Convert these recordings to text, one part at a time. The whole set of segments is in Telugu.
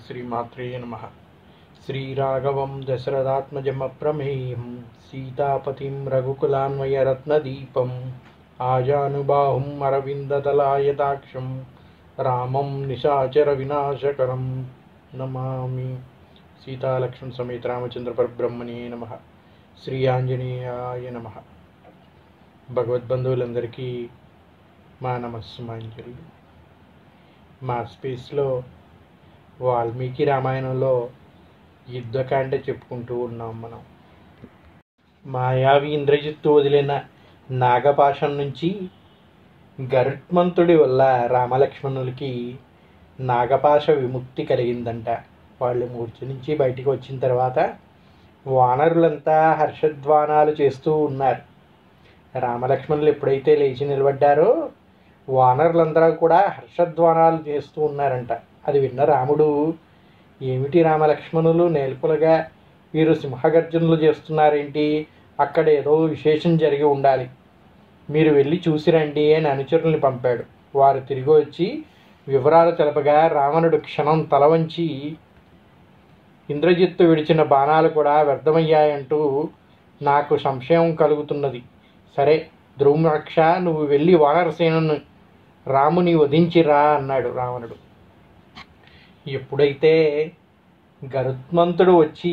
శ్రీమాత్రే నమ శ్రీరాఘవం దశరథాత్మజమప్రమేయం సీతాపతిం రఘుకులాన్వయరత్నదీపం ఆజానుబాహుం అరవిందదలాయతాక్షం రామం నిశాచర వినాశకరం నమామి సీతాలక్ష్మణ సమేత రామచంద్ర పరబ్రహ్మణే నమ శ్రీ ఆంజనేయాయ నమ భగవద్బంధువులందరికీ మా నమస్సుమాంజలి మా స్పేస్లో వాల్మీకి రామాయణంలో యుద్ధకాండ చెప్పుకుంటూ ఉన్నాం మనం మాయావి ఇంద్రజిత్తు వదిలిన నాగపాశం నుంచి గరుత్మంతుడి వల్ల రామలక్ష్మణులకి నాగపాశ విముక్తి కలిగిందంట వాళ్ళు మూర్ఛ నుంచి బయటికి వచ్చిన తర్వాత వానరులంతా హర్షధ్వానాలు చేస్తూ ఉన్నారు రామలక్ష్మణులు ఎప్పుడైతే లేచి నిలబడ్డారో వానరులందరూ కూడా హర్షధ్వానాలు చేస్తూ ఉన్నారంట అది విన్న రాముడు ఏమిటి రామలక్ష్మణులు నేల్పులుగా వీరు సింహగర్జనలు చేస్తున్నారేంటి అక్కడ ఏదో విశేషం జరిగి ఉండాలి మీరు వెళ్ళి చూసిరండి అని అనుచరుల్ని పంపాడు వారు తిరిగి వచ్చి వివరాలు తెలపగా రావణుడు క్షణం తల వంచి ఇంద్రజిత్తు విడిచిన బాణాలు కూడా వ్యర్థమయ్యాయంటూ నాకు సంశయం కలుగుతున్నది సరే ధ్రువరక్ష నువ్వు వెళ్ళి వానరసేనను రాముని వధించిరా అన్నాడు రావణుడు ఎప్పుడైతే గరుత్మంతుడు వచ్చి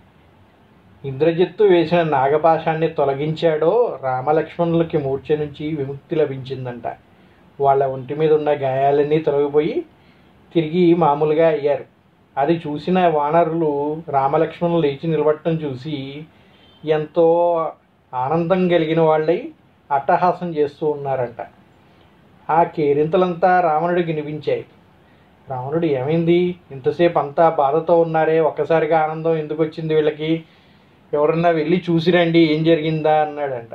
ఇంద్రజిత్తు వేసిన నాగపాశాన్ని తొలగించాడో రామలక్ష్మణులకి మూర్ఛ నుంచి విముక్తి లభించిందంట వాళ్ళ ఒంటి మీద ఉన్న గాయాలన్నీ తొలగిపోయి తిరిగి మామూలుగా అయ్యారు అది చూసిన వానరులు రామలక్ష్మణులు లేచి నిలబడటం చూసి ఎంతో ఆనందం కలిగిన వాళ్ళై అట్టహాసం చేస్తూ ఉన్నారంట ఆ కేరింతలంతా రావణుడికి వినిపించాయి రావణుడు ఏమైంది ఇంతసేపు అంతా బాధతో ఉన్నారే ఒక్కసారిగా ఆనందం ఎందుకు వచ్చింది వీళ్ళకి ఎవరన్నా వెళ్ళి చూసిరండి ఏం జరిగిందా అన్నాడంట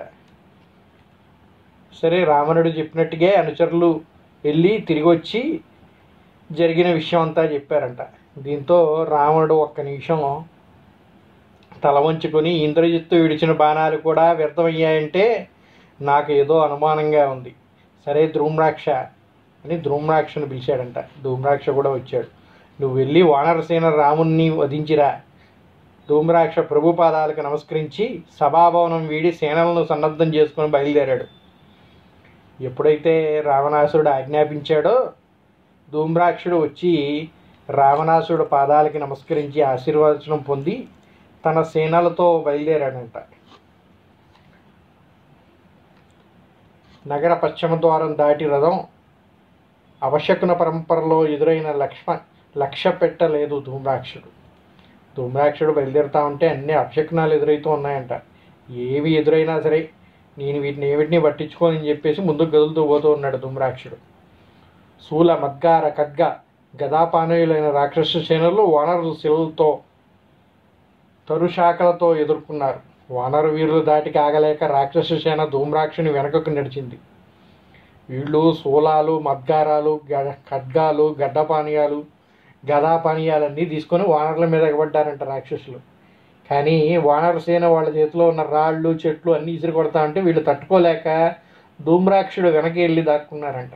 సరే రావణుడు చెప్పినట్టుగా అనుచరులు వెళ్ళి తిరిగి వచ్చి జరిగిన విషయం అంతా చెప్పారంట దీంతో రావణుడు ఒక్క నిమిషం తల వంచుకొని ఇంద్రజిత్తు విడిచిన బాణాలు కూడా వ్యర్థమయ్యాయంటే నాకు ఏదో అనుమానంగా ఉంది సరే ధ్రుమ్రాక్ష అని ధ్రుమ్రాక్షను పిలిచాడంట ధూమ్రాక్ష కూడా వచ్చాడు నువ్వు వెళ్ళి వానరసేన రాముణ్ణి వధించిరా ధూమ్రాక్ష ప్రభుపాదాలకు నమస్కరించి సభాభవనం వీడి సేనలను సన్నద్ధం చేసుకొని బయలుదేరాడు ఎప్పుడైతే రావణాసురుడు ఆజ్ఞాపించాడో ధూమ్రాక్షుడు వచ్చి రావణాసురుడు పాదాలకి నమస్కరించి ఆశీర్వచనం పొంది తన సేనలతో బయలుదేరాడంట నగర పశ్చిమ ద్వారం దాటి రథం అవశకున పరంపరలో ఎదురైన లక్ష్మ లక్ష్య పెట్టలేదు ధూమ్రాక్షుడు ధూమ్రాక్షుడు బయలుదేరుతా ఉంటే అన్ని అపశకునాలు ఎదురైతూ ఉన్నాయంట ఏవి ఎదురైనా సరే నేను వీటిని ఏమిటిని పట్టించుకోని చెప్పేసి ముందుకు గదులుతూ పోతూ ఉన్నాడు ధూమ్రాక్షుడు శూల మద్గార ఖడ్గ గదాపానయులైన రాక్షస సేనలు వానరు శిలలతో తరుశాఖలతో ఎదుర్కొన్నారు వానరు వీరులు దాటికి ఆగలేక రాక్షస సేన ధూమ్రాక్షుని వెనకకు నడిచింది వీళ్ళు శూలాలు మద్గారాలు గ- ఖడ్గాలు గడ్డపానీయాలు గదాపానీయాలన్నీ తీసుకొని వానరుల మీద ఎగబడ్డారంట రాక్షసులు కానీ వానర సేన వాళ్ళ చేతిలో ఉన్న రాళ్ళు చెట్లు అన్నీ ఇసిరి కొడతా ఉంటే వీళ్ళు తట్టుకోలేక ధూమ్రాక్షుడు వెనక్కి వెళ్ళి దాక్కున్నారంట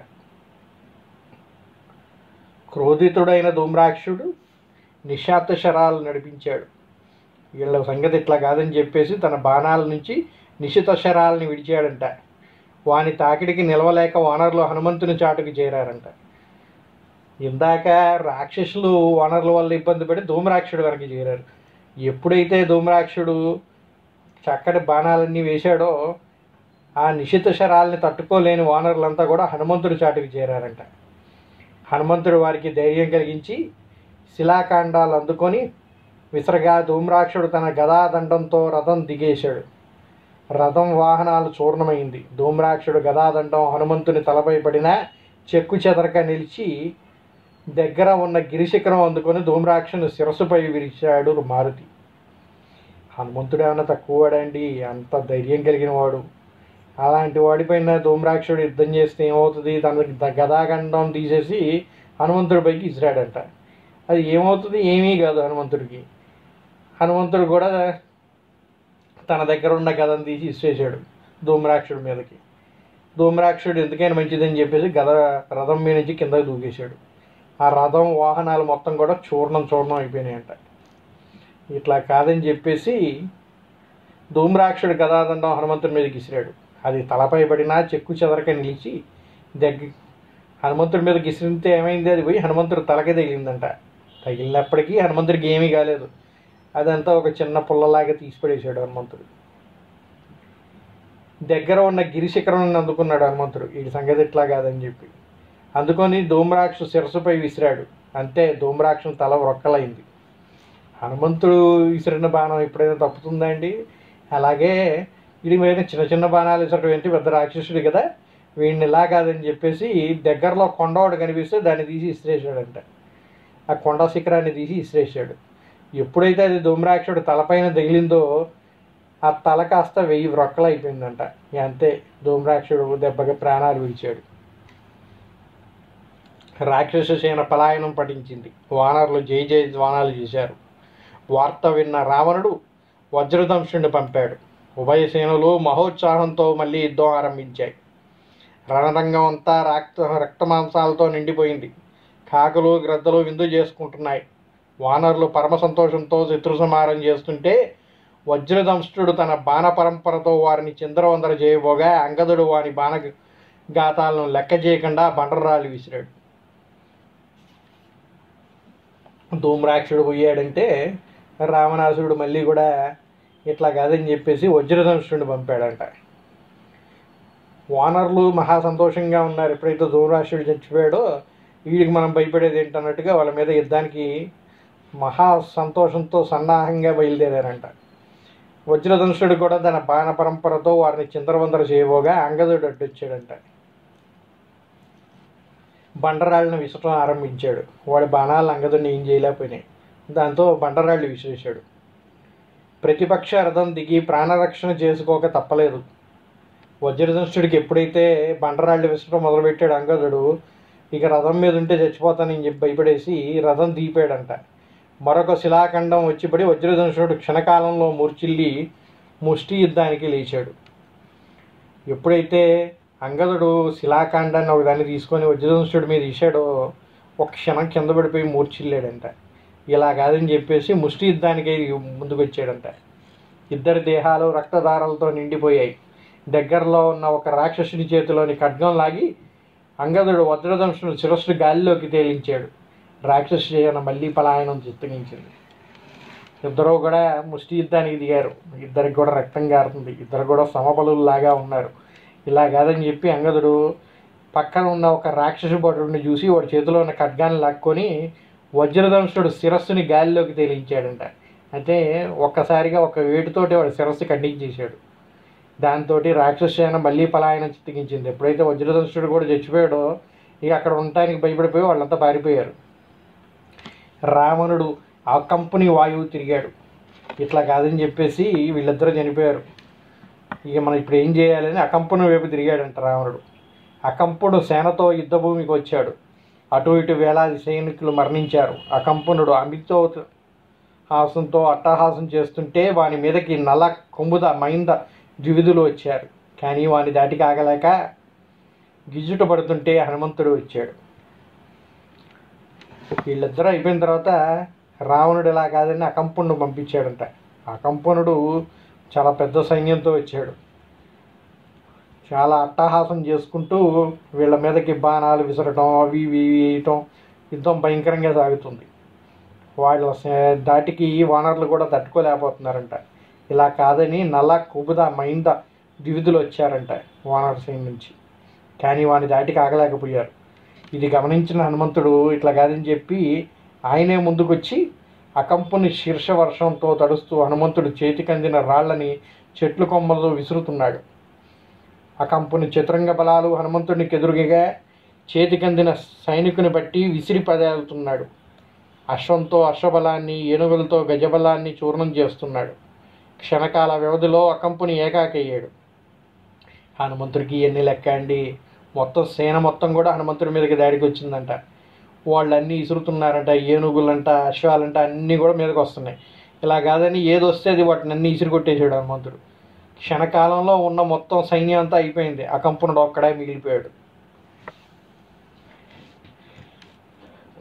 క్రోధితుడైన ధూమ్రాక్షుడు నిశాంత శరాలు నడిపించాడు వీళ్ళ సంగతి ఇట్లా కాదని చెప్పేసి తన బాణాల నుంచి నిశిత శరాలని విడిచాడంట వాని తాకిడికి నిలవలేక వానరులు హనుమంతుని చాటుకు చేరారంట ఇందాక రాక్షసులు వానరుల వల్ల ఇబ్బంది పడి ధూమరాక్షుడు వెనక్కి చేరారు ఎప్పుడైతే ధూమరాక్షుడు చక్కటి బాణాలన్నీ వేశాడో ఆ నిశిత శరాల్ని తట్టుకోలేని వానరులంతా కూడా హనుమంతుడి చాటుకు చేరారంట హనుమంతుడు వారికి ధైర్యం కలిగించి శిలాకాండాలు అందుకొని విసరగా ధూమ్రాక్షుడు తన గదాదండంతో రథం దిగేశాడు రథం వాహనాలు చూర్ణమైంది ధూమ్రాక్షుడు గదాదండం హనుమంతుని తలపై పడిన చెక్కు చెదరక నిలిచి దగ్గర ఉన్న గిరిశిఖరం అందుకొని ధూమ్రాక్షుని శిరస్సుపై విరిచాడు మారుతి హనుమంతుడు ఏమైనా తక్కువవాడండి అంత ధైర్యం కలిగిన వాడు అలాంటి వాడిపైన ధూమ్రాక్షుడు యుద్ధం చేస్తే ఏమవుతుంది తన గదాగండం తీసేసి హనుమంతుడి పైకి ఇసిరాడంట అది ఏమవుతుంది ఏమీ కాదు హనుమంతుడికి హనుమంతుడు కూడా తన దగ్గర ఉన్న గదని తీసి ఇచ్చేసాడు ధూమ్రాక్షుడి మీదకి ధూమ్రాక్షుడు ఎందుకైనా మంచిదని చెప్పేసి గద రథం మీద నుంచి కిందకి దూకేశాడు ఆ రథం వాహనాలు మొత్తం కూడా చూర్ణం చూర్ణం అయిపోయినాయంట ఇట్లా కాదని చెప్పేసి ధూమ్రాక్షుడు గదాదండం హనుమంతుడి మీద గిసిరాడు అది తలపై పడినా చెక్కు చెదరక నిలిచి దగ్గర హనుమంతుడి మీద గిసిరితే ఏమైంది అది పోయి హనుమంతుడు తలకే తగిలిందంట తగిలినప్పటికీ హనుమంతుడికి ఏమీ కాలేదు అదంతా ఒక చిన్న పుల్లలాగా తీసిపడేశాడు హనుమంతుడు దగ్గర ఉన్న గిరిశిఖరం అందుకున్నాడు హనుమంతుడు వీడి సంగతి ఇట్లా కాదని చెప్పి అందుకొని ధూమ్రాక్షు శిరస్సుపై విసిరాడు అంతే ధూమ్రాక్షం తల రొక్కలైంది హనుమంతుడు విసిరిన బాణం ఎప్పుడైనా తప్పుతుందా అండి అలాగే వీడి మీద చిన్న చిన్న బాణాలు విసరడం ఏంటి పెద్ద రాక్షసుడు కదా వీడిని ఇలా కాదని చెప్పేసి దగ్గరలో కొండవాడు కనిపిస్తే దాన్ని తీసి ఇసిరేసాడంట ఆ కొండ శిఖరాన్ని తీసి ఇసిరేసాడు ఎప్పుడైతే అది ధూమ్రాక్షుడు తలపైన తగిలిందో ఆ తల కాస్త వెయ్యి వ్రొక్కలు అయిపోయిందంట ఇక అంతే ధూమ్రాక్షుడు దెబ్బకి ప్రాణాలు విడిచాడు రాక్షస సేన పలాయనం పఠించింది వానరులు జై జయ ధ్వానాలు చేశారు వార్త విన్న రావణుడు వజ్రదంశుడిని పంపాడు ఉభయ సేనలు మహోత్సాహంతో మళ్ళీ యుద్ధం ఆరంభించాయి రణరంగం అంతా రక్త రక్తమాంసాలతో నిండిపోయింది కాకులు గ్రద్దలు విందు చేసుకుంటున్నాయి వానరులు పరమ సంతోషంతో శత్రు సంహారం చేస్తుంటే వజ్రదంష్టుడు తన బాణ పరంపరతో వారిని చిందరవందర చేయబోగా అంగదుడు వాని బాణ గాతాలను లెక్క చేయకుండా బండరాళ్ళు విసిరాడు ధూమ్రాక్షుడు పోయాడంటే రావణాసురుడు మళ్ళీ కూడా ఇట్లా కాదని చెప్పేసి వజ్రదంష్టుడిని పంపాడంట వానరులు మహా సంతోషంగా ఉన్నారు ఎప్పుడైతే ధూమ్రాక్షుడు చచ్చిపోయాడో వీడికి మనం భయపడేది ఏంటన్నట్టుగా వాళ్ళ మీద యుద్ధానికి మహా సంతోషంతో సన్నాహంగా బయలుదేరారంట వజ్రదంశుడు కూడా తన బాణ పరంపరతో వారిని చిందరవందర చేయబోగా అంగదుడు అడ్డొచ్చాడంట బండరాళ్ళను విసటం ఆరంభించాడు వాడి బాణాలను అంగదుడిని ఏం చేయలేకపోయినాయి దాంతో బండరాళ్ళు విసిరేశాడు ప్రతిపక్ష రథం దిగి ప్రాణరక్షణ చేసుకోక తప్పలేదు వజ్రదంశుడికి ఎప్పుడైతే బండరాళ్ళు విసటం మొదలుపెట్టాడు అంగదుడు ఇక రథం మీద ఉంటే చచ్చిపోతానని చెప్పి భయపడేసి రథం దీపాడంట మరొక శిలాఖండం వచ్చిపడి వజ్రదంశుడు క్షణకాలంలో మూర్చిల్లి ముష్టి యుద్ధానికి లేచాడు ఎప్పుడైతే అంగదుడు శిలాఖండాన్ని ఒకదాన్ని తీసుకొని వజ్రదంశుడి మీద ఇచ్చాడో ఒక క్షణం కింద పడిపోయి మూర్చిల్లాడంట ఇలా కాదని చెప్పేసి ముష్టి యుద్ధానికి ముందుకు వచ్చాడంట ఇద్దరి దేహాలు రక్తధారలతో నిండిపోయాయి దగ్గరలో ఉన్న ఒక రాక్షసుడి చేతిలోని ఖడ్గం లాగి అంగదుడు వజ్రదంశుడు శిరస్సు గాలిలోకి తేలించాడు రాక్షస చేయన మళ్ళీ పలాయనం చిత్తగించింది ఇద్దరు కూడా ముష్టి యుద్ధానికి దిగారు ఇద్దరికి కూడా రక్తం గారుతుంది ఇద్దరు కూడా సమబలులాగా ఉన్నారు ఇలా కాదని చెప్పి అంగదుడు పక్కన ఉన్న ఒక రాక్షస భటుడిని చూసి వాడి చేతిలో ఉన్న ఖడ్గాన్ని లాక్కొని వజ్రదంశుడు శిరస్సుని గాలిలోకి తేలించాడంట అంటే ఒక్కసారిగా ఒక వేటితోటి వాడి శిరస్సు ఖండించేశాడు దాంతో రాక్షసేన మళ్ళీ పలాయనం చిత్తగించింది ఎప్పుడైతే వజ్రదంశుడు కూడా చచ్చిపోయాడో ఇక అక్కడ ఉండటానికి భయపడిపోయి వాళ్ళంతా పారిపోయారు రావణుడు ఆ కంపెనీ వాయువు తిరిగాడు ఇట్లా కాదని చెప్పేసి వీళ్ళిద్దరూ చనిపోయారు ఇక మనం ఇప్పుడు ఏం చేయాలని అకంపను వైపు తిరిగాడంట రావణుడు అకంపుడు సేనతో యుద్ధభూమికి వచ్చాడు అటు ఇటు వేలాది సైనికులు మరణించారు అకంపనుడు అమితో హాసంతో అట్టహాసం చేస్తుంటే వాని మీదకి నల్ల కొమ్ముద మైంద ద్విధులు వచ్చారు కానీ వాని దాటికి ఆగలేక గిజుట పడుతుంటే హనుమంతుడు వచ్చాడు వీళ్ళిద్దరూ అయిపోయిన తర్వాత రావణుడు ఇలా కాదని అకంపనుడు పంపించాడంట అకంపనుడు చాలా పెద్ద సైన్యంతో వచ్చాడు చాలా అట్టహాసం చేసుకుంటూ వీళ్ళ మీదకి బాణాలు విసరటం అవి ఇవి వేయటం యుద్ధం భయంకరంగా సాగుతుంది వాళ్ళ సే- దాటికి వానరులు కూడా తట్టుకోలేకపోతున్నారంట ఇలా కాదని నల్ల కుబుద మైంద ద్విధులు వచ్చారంట వానర సైన్ నుంచి కానీ వాని దాటికి ఆగలేకపోయారు ఇది గమనించిన హనుమంతుడు ఇట్లా కాదని చెప్పి ఆయనే ముందుకొచ్చి అకంపుని శీర్ష వర్షంతో తడుస్తూ హనుమంతుడు చేతికి అందిన రాళ్ళని చెట్లు కొమ్మల్లో విసురుతున్నాడు అకంపుని చతురంగ బలాలు హనుమంతుడికి ఎదురుగా చేతికందిన సైనికుని బట్టి విసిరి పదేలుతున్నాడు అశ్వంతో అశ్వబలాన్ని ఏనుగులతో గజబలాన్ని చూర్ణం చేస్తున్నాడు క్షణకాల వ్యవధిలో అకంపుని ఏకాకయ్యాడు హనుమంతుడికి ఎన్ని లెక్క అండి మొత్తం సేన మొత్తం కూడా హనుమంతుడి మీదకి దాడికి వచ్చిందంట వాళ్ళన్నీ ఇసురుతున్నారంట ఏనుగులంట అశ్వాలంట అన్నీ కూడా మీదకి వస్తున్నాయి ఇలా కాదని ఏది వస్తే అది వాటిని అన్ని ఇసురు కొట్టేసాడు హనుమంతుడు క్షణకాలంలో ఉన్న మొత్తం సైన్యం అంతా అయిపోయింది అకంపనుడు ఒక్కడే మిగిలిపోయాడు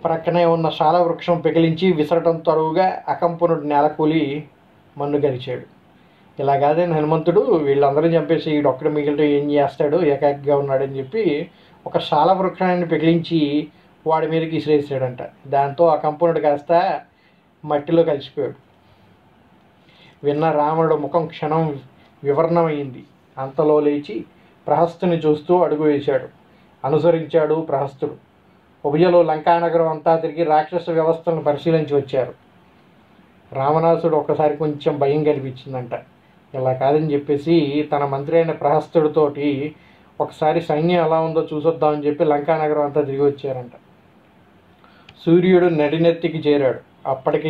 ప్రక్కనే ఉన్న శాల వృక్షం పెకిలించి విసరటం తరువుగా అకంపనుడు నేలకూలి మన్ను గరిచాడు ఇలా కాదని హనుమంతుడు వీళ్ళందరూ చంపేసి ఈ ఒక్కడు మిగిలిన ఏం చేస్తాడు ఏకాకిగా ఉన్నాడని చెప్పి ఒక శాల వృక్షాన్ని పెకిలించి వాడి మీదకి విసిరేసాడంట దాంతో ఆ కంపనుడు కాస్త మట్టిలో కలిసిపోయాడు విన్న రావణుడు ముఖం క్షణం వివరణమైంది అంతలో లేచి ప్రహస్తుని చూస్తూ అడుగు వేశాడు అనుసరించాడు ప్రహస్తుడు ఉభయలో లంకానగరం అంతా తిరిగి రాక్షస వ్యవస్థలను పరిశీలించి వచ్చారు రావణాసుడు ఒక్కసారి కొంచెం భయం కల్పించిందంట ఇలా కాదని చెప్పేసి తన మంత్రి అయిన ప్రహస్తుడితోటి ఒకసారి సైన్యం ఎలా ఉందో చూసొద్దామని చెప్పి లంకానగరం అంతా తిరిగి వచ్చారంట సూర్యుడు నడినెత్తికి చేరాడు అప్పటికి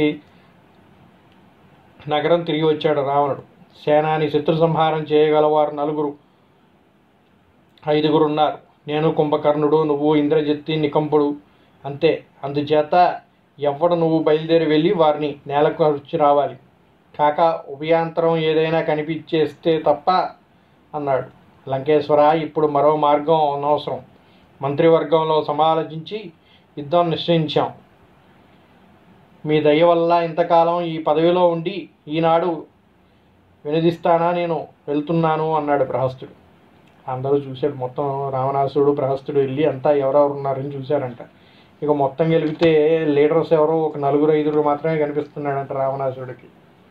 నగరం తిరిగి వచ్చాడు రావణుడు సేనాని శత్రు సంహారం చేయగలవారు నలుగురు ఐదుగురు ఉన్నారు నేను కుంభకర్ణుడు నువ్వు ఇంద్రజిత్తి నికంపుడు అంతే అందుచేత ఎవడు నువ్వు బయలుదేరి వెళ్ళి వారిని నేలకు వచ్చి రావాలి కాక ఉభయాంతరం ఏదైనా కనిపించేస్తే తప్ప అన్నాడు లంకేశ్వర ఇప్పుడు మరో మార్గం అనవసరం మంత్రివర్గంలో సమాలోచించి యుద్ధం నిశ్చయించాం మీ దయ వల్ల ఇంతకాలం ఈ పదవిలో ఉండి ఈనాడు వినదిస్తానా నేను వెళ్తున్నాను అన్నాడు ప్రహస్తుడు అందరూ చూశాడు మొత్తం రావణాసుడు ప్రహస్తుడు వెళ్ళి అంతా ఎవరెవరు ఉన్నారని చూశారంట ఇక మొత్తం గెలిపితే లీడర్స్ ఎవరో ఒక నలుగురు ఐదుగురు మాత్రమే కనిపిస్తున్నాడంట రావణాసుడికి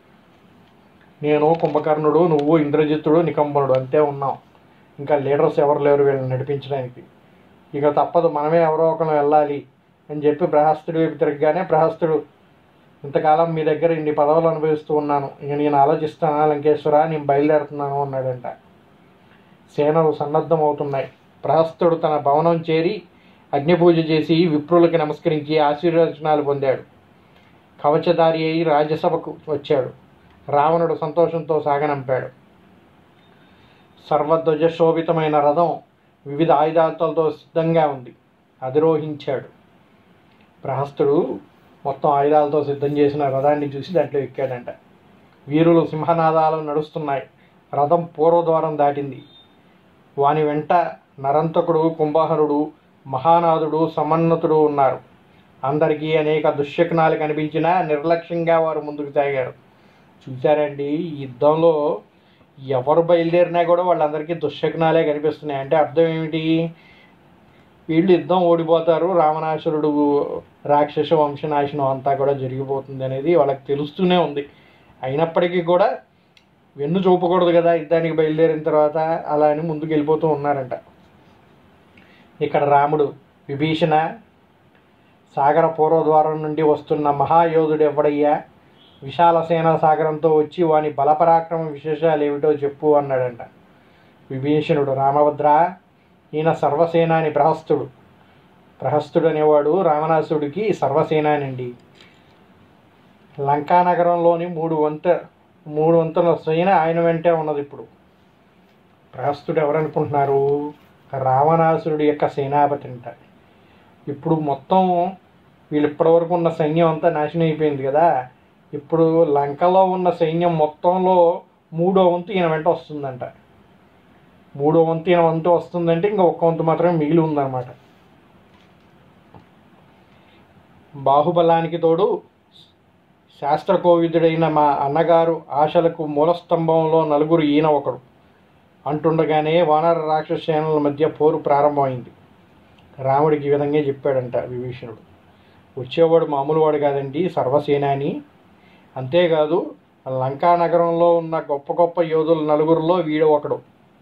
నేను కుంభకర్ణుడు నువ్వు ఇంద్రజిత్తుడు నికంబనుడు అంతే ఉన్నాం ఇంకా లీడర్స్ ఎవరు లేరు వీళ్ళని నడిపించడానికి ఇక తప్పదు మనమే ఎవరో ఒకరు వెళ్ళాలి అని చెప్పి ప్రహస్తుడి వైపు తిరగగానే ప్రహస్తుడు ఇంతకాలం మీ దగ్గర ఇన్ని పదవులు అనుభవిస్తూ ఉన్నాను ఇక నేను ఆలోచిస్తానా లంకేశ్వర నేను బయలుదేరుతున్నాను అన్నాడంట సేనలు సన్నద్ధం అవుతున్నాయి ప్రహస్తుడు తన భవనం చేరి అగ్నిపూజ చేసి విప్రులకి నమస్కరించి ఆశీర్వచనాలు పొందాడు కవచధారి అయి రాజ్యసభకు వచ్చాడు రావణుడు సంతోషంతో సాగనంపాడు సర్వధ్వజ శోభితమైన రథం వివిధ ఆయుధాలతో సిద్ధంగా ఉంది అధిరోహించాడు ప్రహస్తుడు మొత్తం ఆయుధాలతో సిద్ధం చేసిన రథాన్ని చూసి దాంట్లో ఎక్కాడంట వీరులు సింహనాదాలు నడుస్తున్నాయి రథం పూర్వద్వారం దాటింది వాని వెంట నరంతకుడు కుంభహరుడు మహానాథుడు సమన్నతుడు ఉన్నారు అందరికీ అనేక దుశ్శకునాలు కనిపించినా నిర్లక్ష్యంగా వారు ముందుకు సాగారు చూశారండి ఈ యుద్ధంలో ఎవరు బయలుదేరినా కూడా వాళ్ళందరికీ దుశ్శకునాలే కనిపిస్తున్నాయి అంటే అర్థం ఏమిటి వీళ్ళు యుద్ధం ఓడిపోతారు రావణాసురుడు రాక్షస వంశనాశనం అంతా కూడా జరిగిపోతుంది అనేది వాళ్ళకి తెలుస్తూనే ఉంది అయినప్పటికీ కూడా వెన్ను చూపకూడదు కదా యుద్ధానికి బయలుదేరిన తర్వాత అలా అని ముందుకు వెళ్ళిపోతూ ఉన్నారంట ఇక్కడ రాముడు విభీషణ సాగర పూర్వద్వారం నుండి వస్తున్న మహాయోధుడు ఎవడయ్యా విశాల సేనా సాగరంతో వచ్చి వాని బలపరాక్రమ విశేషాలు ఏమిటో చెప్పు అన్నాడంట విభీషణుడు రామభద్ర ఈయన సర్వసేనాని ప్రహస్తుడు ప్రహస్తుడు అనేవాడు రావణాసుడికి సర్వసేనానండి లంకానగరంలోని మూడు వంత మూడు వంతుల సేన ఆయన వెంటే ఉన్నది ఇప్పుడు ప్రహస్తుడు ఎవరనుకుంటున్నారు రావణాసురుడి యొక్క సేనాపతి అంట ఇప్పుడు మొత్తం వీళ్ళు ఇప్పటివరకు ఉన్న సైన్యం అంతా నాశనం అయిపోయింది కదా ఇప్పుడు లంకలో ఉన్న సైన్యం మొత్తంలో మూడో వంతు ఈయన వెంట వస్తుందంట మూడో వంతు ఈయన వంతు వస్తుందంటే ఇంకా ఒక్క వంతు మాత్రమే మిగిలి ఉందన్నమాట బాహుబలానికి తోడు శాస్త్రకోవిదుడైన మా అన్నగారు ఆశలకు మూలస్తంభంలో నలుగురు ఈయన ఒకడు అంటుండగానే వానర రాక్షస సేనల మధ్య పోరు ప్రారంభమైంది రాముడికి ఈ విధంగా చెప్పాడంట విభీషణుడు వచ్చేవాడు మామూలు వాడు కాదండి సర్వసేనాని అంతేకాదు లంకా నగరంలో ఉన్న గొప్ప గొప్ప యోధుల నలుగురిలో వీడు ఒకడు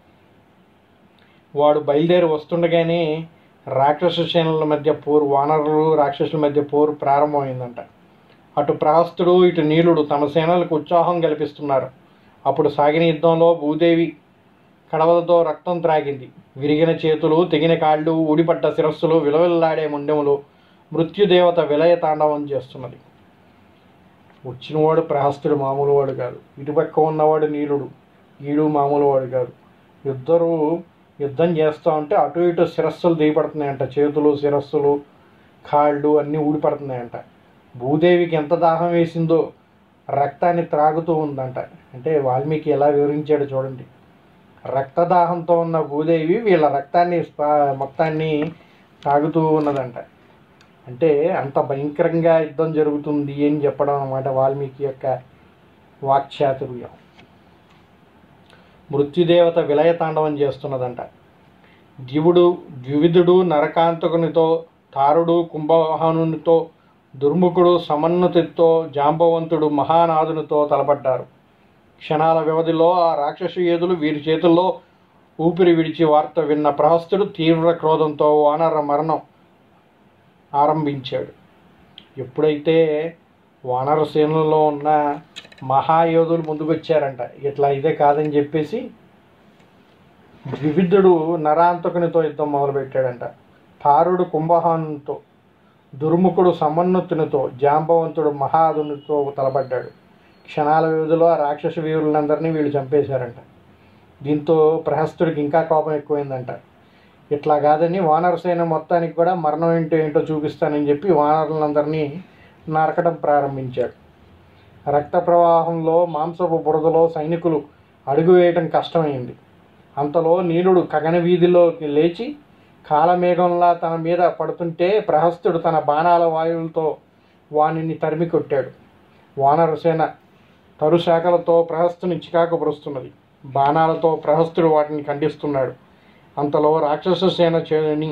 వాడు బయలుదేరి వస్తుండగానే రాక్షస సేనల మధ్య పోరు వానరులు రాక్షసుల మధ్య పోరు ప్రారంభమైందంట అటు ప్రహస్తుడు ఇటు నీలుడు తమ సేనలకు ఉత్సాహం కల్పిస్తున్నారు అప్పుడు సాగిన యుద్ధంలో భూదేవి కడవలతో రక్తం త్రాగింది విరిగిన చేతులు తెగిన కాళ్ళు ఊడిపడ్డ శిరస్సులు విలవిల్లాడే ముండెములు మృత్యుదేవత విలయ తాండవం చేస్తున్నది వచ్చినవాడు ప్రహస్తుడు మామూలు వాడు కాదు ఇటుపక్క ఉన్నవాడు నీలుడు ఈడు మామూలు వాడు కాదు ఇద్దరు యుద్ధం చేస్తూ ఉంటే అటు ఇటు శిరస్సులు దిగబడుతున్నాయంట చేతులు శిరస్సులు కాళ్ళు అన్నీ ఊడిపడుతున్నాయంట భూదేవికి ఎంత దాహం వేసిందో రక్తాన్ని త్రాగుతూ ఉందంట అంటే వాల్మీకి ఎలా వివరించాడు చూడండి రక్తదాహంతో ఉన్న భూదేవి వీళ్ళ రక్తాన్ని స్పా- మొత్తాన్ని తాగుతూ ఉన్నదంట అంటే అంత భయంకరంగా యుద్ధం జరుగుతుంది అని చెప్పడం అన్నమాట వాల్మీకి యొక్క వాక్చాతుర్యం మృత్యుదేవత విలయతాండవం చేస్తున్నదంట దివుడు ద్వివిధుడు నరకాంతకునితో తారుడు కుంభవాహనునితో దుర్ముఖుడు సమన్నుతితో జాంబవంతుడు మహానాథునితో తలపడ్డారు క్షణాల వ్యవధిలో ఆ రాక్షసు ఏదులు వీరి చేతుల్లో ఊపిరి విడిచి వార్త విన్న ప్రహస్తుడు తీవ్ర క్రోధంతో వానర మరణం ఆరంభించాడు ఎప్పుడైతే వానర సేనలో ఉన్న మహాయోధులు ముందుకొచ్చారంట ఇట్లా ఇదే కాదని చెప్పేసి ద్వివిధుడు నరాంతకునితో యుద్ధం మొదలుపెట్టాడంట తారుడు కుంభహానుతో దుర్ముఖుడు సమన్నుతునితో జాంబవంతుడు మహాదునితో తలపడ్డాడు క్షణాల వ్యవధిలో ఆ రాక్షస వీరులందరినీ వీళ్ళు చంపేశారంట దీంతో ప్రహస్తుడికి ఇంకా కోపం ఎక్కువైందంట ఇట్లా కాదని వానర సేన మొత్తానికి కూడా మరణం ఏంటో ఏంటో చూపిస్తానని చెప్పి వానరులందరినీ నరకడం ప్రారంభించాడు రక్త ప్రవాహంలో మాంసపు బురదలో సైనికులు అడుగు వేయటం కష్టమైంది అంతలో నీలుడు కగన వీధిలోకి లేచి కాలమేఘంలా తన మీద పడుతుంటే ప్రహస్తుడు తన బాణాల వాయువులతో వానిని తరిమి కొట్టాడు వానరసేన తరుశాఖలతో ప్రహస్తుని చికాకు పరుస్తున్నది బాణాలతో ప్రహస్తుడు వాటిని ఖండిస్తున్నాడు అంతలో రాక్షస సేన చేని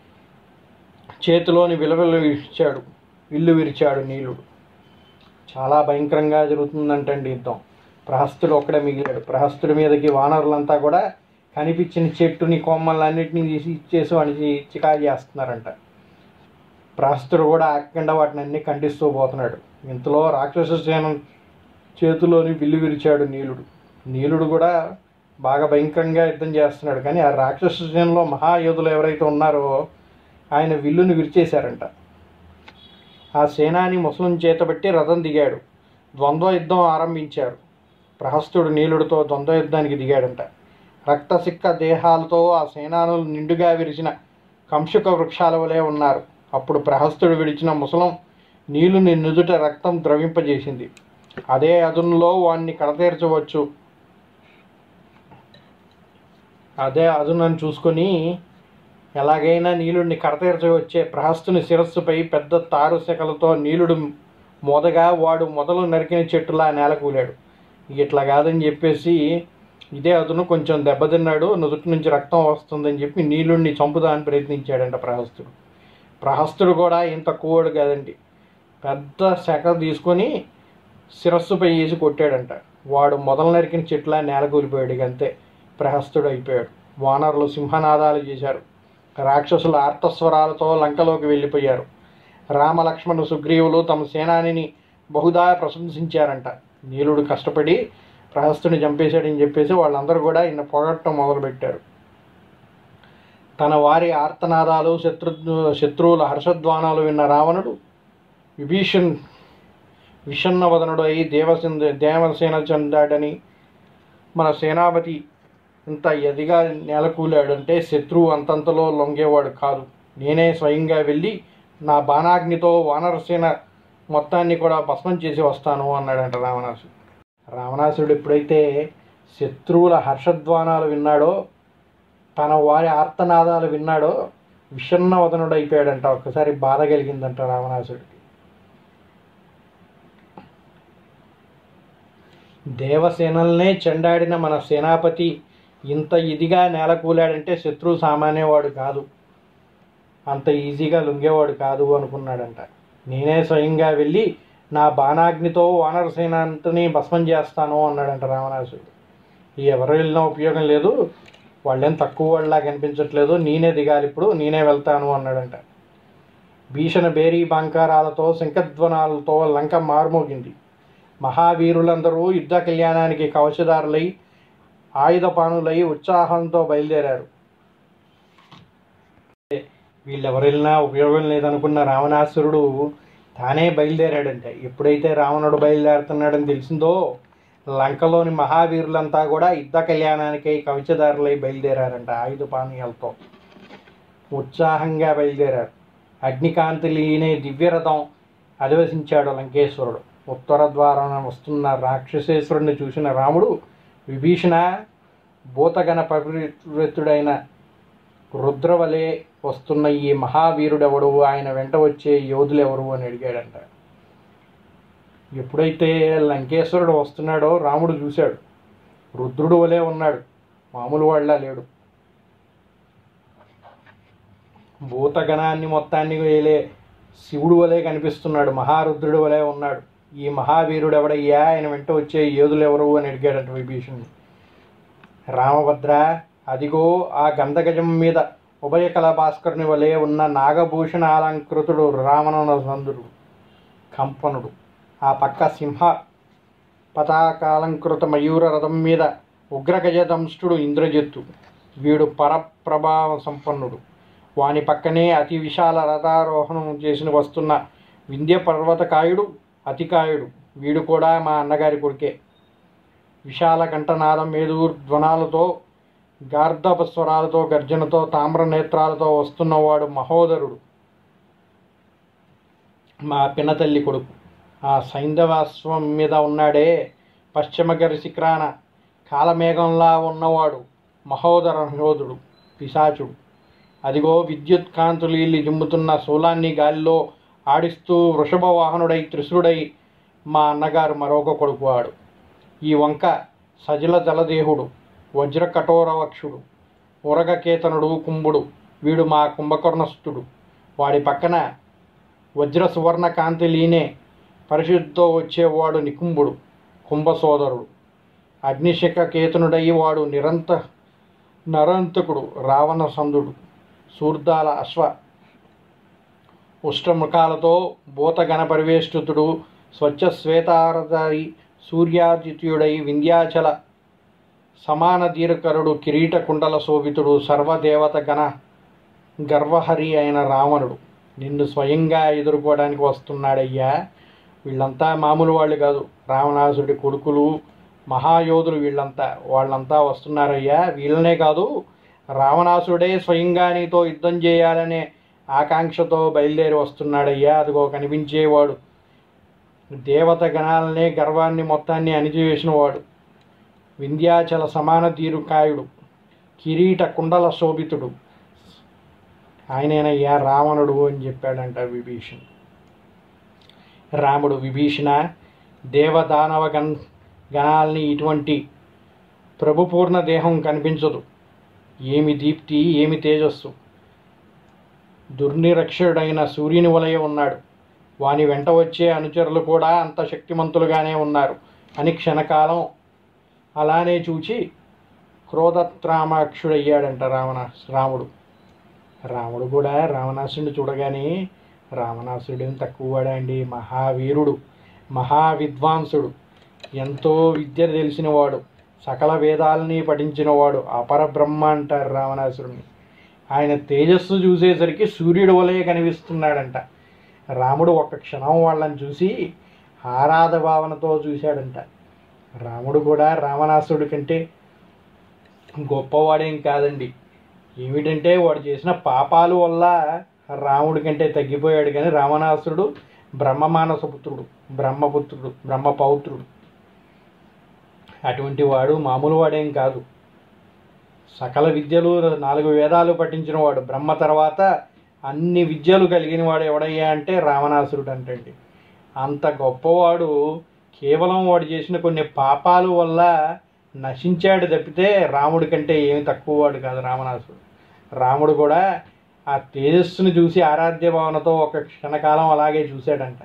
చేతిలోని విలువలు విరిచాడు విల్లు విరిచాడు నీలుడు చాలా భయంకరంగా జరుగుతుందంటండి యుద్ధం ప్రహస్తుడు ఒక్కడే మిగిలాడు ప్రహస్తుడి మీదకి వానరులంతా కూడా కనిపించిన చెట్టుని కొమ్మలన్నింటినీ తీసి ఇచ్చేసి వాడిని చికా చేస్తున్నారంట ప్రహస్తుడు కూడా ఆకుండా వాటిని అన్ని ఖండిస్తూ పోతున్నాడు ఇంతలో రాక్షస సేన చేతిలోని విల్లు విరిచాడు నీలుడు నీలుడు కూడా బాగా భయంకరంగా యుద్ధం చేస్తున్నాడు కానీ ఆ రాక్షస సేనలో మహాయోధులు ఎవరైతే ఉన్నారో ఆయన విల్లుని విరిచేశారంట ఆ సేనాని ముసలం చేతబట్టి రథం దిగాడు ద్వంద్వ యుద్ధం ఆరంభించారు ప్రహస్తుడు నీలుడితో ద్వంద్వ యుద్ధానికి దిగాడంట రక్తసిక్క దేహాలతో ఆ సేనానులు నిండుగా విరిచిన కంశుక వృక్షాల వలె ఉన్నారు అప్పుడు ప్రహస్తుడు విడిచిన ముసలం నీలుని నుదుట రక్తం ద్రవింపజేసింది అదే అదునులో వాణ్ణి కడతీర్చవచ్చు అదే అదునని చూసుకొని ఎలాగైనా నీలుడిని కడతీర్చవచ్చే ప్రహస్తుని శిరస్సుపై పెద్ద తారు శకలతో నీలుడు మొదగా వాడు మొదలు నరికిన చెట్టులా నేలకూలాడు ఇట్లా కాదని చెప్పేసి ఇదే అతను కొంచెం దెబ్బతిన్నాడు నుదుటి నుంచి రక్తం వస్తుందని చెప్పి నీలుడిని చంపుదామని ప్రయత్నించాడంట ప్రహస్తుడు ప్రహస్తుడు కూడా ఏం తక్కువడు కాదండి పెద్ద శక తీసుకొని శిరస్సుపై వేసి కొట్టాడంట వాడు మొదలు నరికిన చెట్ల నేల కూలిపోయాడు ఇక అంతే ప్రహస్తుడు అయిపోయాడు వానరులు సింహనాదాలు చేశారు రాక్షసుల ఆర్తస్వరాలతో లంకలోకి వెళ్ళిపోయారు రామలక్ష్మణ సుగ్రీవులు తమ సేనానిని బహుదా ప్రశంసించారంట నీలుడు కష్టపడి ప్రహస్తుని చంపేశాడని చెప్పేసి వాళ్ళందరూ కూడా ఈయన పొగట్టం మొదలుపెట్టారు తన వారి ఆర్తనాదాలు శత్రు శత్రువుల హర్షధ్వానాలు విన్న రావణుడు విభీషణ్ విషన్నవదనుడు అయి దేవసేన దేవసేన చెందాడని మన సేనాపతి ఇంత ఎదిగా నెలకూలాడంటే శత్రువు అంతంతలో లొంగేవాడు కాదు నేనే స్వయంగా వెళ్ళి నా బాణాగ్నితో వానరసేన మొత్తాన్ని కూడా భస్మం చేసి వస్తాను అన్నాడంట రావణాసుడు రావణాసుడు ఎప్పుడైతే శత్రువుల హర్షధ్వానాలు విన్నాడో తన వారి ఆర్తనాదాలు విన్నాడో విషన్న వదనుడు అయిపోయాడంట ఒక్కసారి బాధ కలిగిందంట రావణాసుడికి దేవసేనల్నే చెండాడిన మన సేనాపతి ఇంత ఇదిగా నేలకూలాడంటే శత్రువు సామాన్యవాడు కాదు అంత ఈజీగా లొంగేవాడు కాదు అనుకున్నాడంట నేనే స్వయంగా వెళ్ళి నా బాణాగ్నితో వానర సేన అంతని భస్మం చేస్తాను అన్నాడంట రావణాసుడు ఎవరు వెళ్ళినా ఉపయోగం లేదు వాళ్ళేం తక్కువ వాళ్ళలా కనిపించట్లేదు నేనే దిగాలి ఇప్పుడు నేనే వెళ్తాను అన్నాడంట భీషణ బేరీ బంకారాలతో శంఖధ్వనాలతో లంక మారుమోగింది మహావీరులందరూ యుద్ధ కళ్యాణానికి కవచదారులై ఆయుధపానులై ఉత్సాహంతో బయలుదేరారు వీళ్ళెవరు వెళ్ళినా ఉపయోగం లేదనుకున్న రావణాసురుడు తానే బయలుదేరాడంట ఎప్పుడైతే రావణుడు బయలుదేరుతున్నాడని తెలిసిందో లంకలోని మహావీరులంతా కూడా యుద్ధ కళ్యాణానికై కవచదారులై బయలుదేరారంట ఆయుధ పానీయాలతో ఉత్సాహంగా బయలుదేరారు అగ్నికాంతి లీనే దివ్యరథం అధివసించాడు లంకేశ్వరుడు ఉత్తర ద్వారాన వస్తున్న రాక్షసేశ్వరుడిని చూసిన రాముడు విభీషణ భూతగణ పవిత్రుడైన రుద్రవలే వస్తున్న ఈ మహావీరుడెవడు ఆయన వెంట వచ్చే యోధులు ఎవరు అని అడిగాడంట ఎప్పుడైతే లంకేశ్వరుడు వస్తున్నాడో రాముడు చూశాడు రుద్రుడు వలే ఉన్నాడు మామూలు వాళ్ళ లేడు భూతగణాన్ని మొత్తాన్ని వేలే శివుడు వలె కనిపిస్తున్నాడు మహారుద్రుడు వలె ఉన్నాడు ఈ మహావీరుడు ఎవడయ్యా ఆయన వెంట వచ్చే యోధులు ఎవరు అని అడిగాడంట విభీషణుడు రామభద్ర అదిగో ఆ గంధగజం మీద ఉభయకల భాస్కరుని వలె ఉన్న నాగభూషణ అలంకృతుడు రావణనందుడు కంపనుడు ఆ పక్క సింహ పతాకాలంకృత మయూర రథం మీద ఉగ్రగజదంష్టుడు ఇంద్రజిత్తు వీడు పరప్రభావ సంపన్నుడు వాని పక్కనే అతి విశాల రథారోహణం చేసిన వస్తున్న వింధ్య పర్వతకాయుడు అతికాయుడు వీడు కూడా మా అన్నగారి కొడుకే విశాల కంఠనాదం మేదూర్ ధ్వనాలతో గార్ధప స్వరాలతో గర్జనతో తామ్ర నేత్రాలతో వస్తున్నవాడు మహోదరుడు మా పినతల్లి కొడుకు ఆ సైంధవాశ్వం మీద ఉన్నాడే పశ్చిమగరి శిఖరాన కాలమేఘంలా ఉన్నవాడు మహోదర యోధుడు పిశాచుడు అదిగో విద్యుత్ కాంతులీలి జిమ్ముతున్న శూలాన్ని గాలిలో ఆడిస్తూ వృషభ వాహనుడై త్రిశుడై మా అన్నగారు మరొక కొడుకు వాడు ఈ వంక సజల జలదేహుడు వజ్ర కఠోరవక్షుడు ఉరగకేతనుడు కుంభుడు వీడు మా కుంభకర్ణస్థుడు వాడి పక్కన వజ్ర సువర్ణ కాంతి లీనే పరిశుద్ధితో వచ్చేవాడు నికుంభుడు కుంభ సోదరుడు అగ్నిశిఖ కేతనుడై వాడు నిరంత నరంతకుడు రావణ సందుడు శూర్దాల అశ్వ ఉష్ట్రముఖాలతో భూతగణ పరివేష్టితుడు స్వచ్ఛ శ్వేతారధారి సూర్యాదిత్యుడై వింధ్యాచల సమాన దీర్ఘకరుడు కిరీట కుండల శోభితుడు సర్వదేవత గణ గర్వహరి అయిన రావణుడు నిన్ను స్వయంగా ఎదుర్కోవడానికి వస్తున్నాడయ్యా వీళ్ళంతా మామూలు వాళ్ళు కాదు రావణాసుడి కొడుకులు మహాయోధులు వీళ్ళంతా వాళ్ళంతా వస్తున్నారయ్యా వీళ్ళనే కాదు రావణాసుడే స్వయంగా నీతో యుద్ధం చేయాలనే ఆకాంక్షతో బయలుదేరి వస్తున్నాడయ్యా అదిగో కనిపించేవాడు దేవత గణాలనే గర్వాన్ని మొత్తాన్ని అణిచివేసిన వాడు వింధ్యాచల సమాన తీరుకాయుడు కిరీట కుండల శోభితుడు ఆయనేనయ్యా రావణుడు అని చెప్పాడంట విభీషణ్ రాముడు విభీషణ దేవదానవ గణ గణాల్ని ఇటువంటి ప్రభుపూర్ణ దేహం కనిపించదు ఏమి దీప్తి ఏమి తేజస్సు దుర్నిరక్షుడైన సూర్యుని వలయ ఉన్నాడు వాని వెంట వచ్చే అనుచరులు కూడా అంత శక్తిమంతులుగానే ఉన్నారు అని క్షణకాలం అలానే చూచి క్రోధత్రామాక్షుడయ్యాడంట రావణ రాముడు రాముడు కూడా రావణాసుడిని చూడగానే రావణాసురుడిని తక్కువవాడా అండి మహావీరుడు మహావిద్వాంసుడు ఎంతో విద్య తెలిసినవాడు సకల వేదాలని పఠించినవాడు అపరబ్రహ్మ అంటారు రావణాసురుడిని ఆయన తేజస్సు చూసేసరికి సూర్యుడు వలె కనిపిస్తున్నాడంట రాముడు ఒక క్షణం వాళ్ళని చూసి ఆరాధ భావనతో చూశాడంట రాముడు కూడా రావణాసురుడి కంటే గొప్పవాడేం కాదండి ఏమిటంటే వాడు చేసిన పాపాల వల్ల రాముడి కంటే తగ్గిపోయాడు కానీ రావణాసురుడు బ్రహ్మమానస పుత్రుడు బ్రహ్మపుత్రుడు బ్రహ్మపౌత్రుడు అటువంటి వాడు మామూలు వాడేం కాదు సకల విద్యలు నాలుగు వేదాలు పఠించిన వాడు బ్రహ్మ తర్వాత అన్ని విద్యలు కలిగిన వాడు ఎవడయ్యా అంటే రావణాసురుడు అంటండి అంత గొప్పవాడు కేవలం వాడు చేసిన కొన్ని పాపాల వల్ల నశించాడు తప్పితే రాముడి కంటే ఏమి తక్కువ వాడు కాదు రావణాసురుడు రాముడు కూడా ఆ తేజస్సుని చూసి ఆరాధ్య భావనతో ఒక క్షణకాలం అలాగే చూశాడంట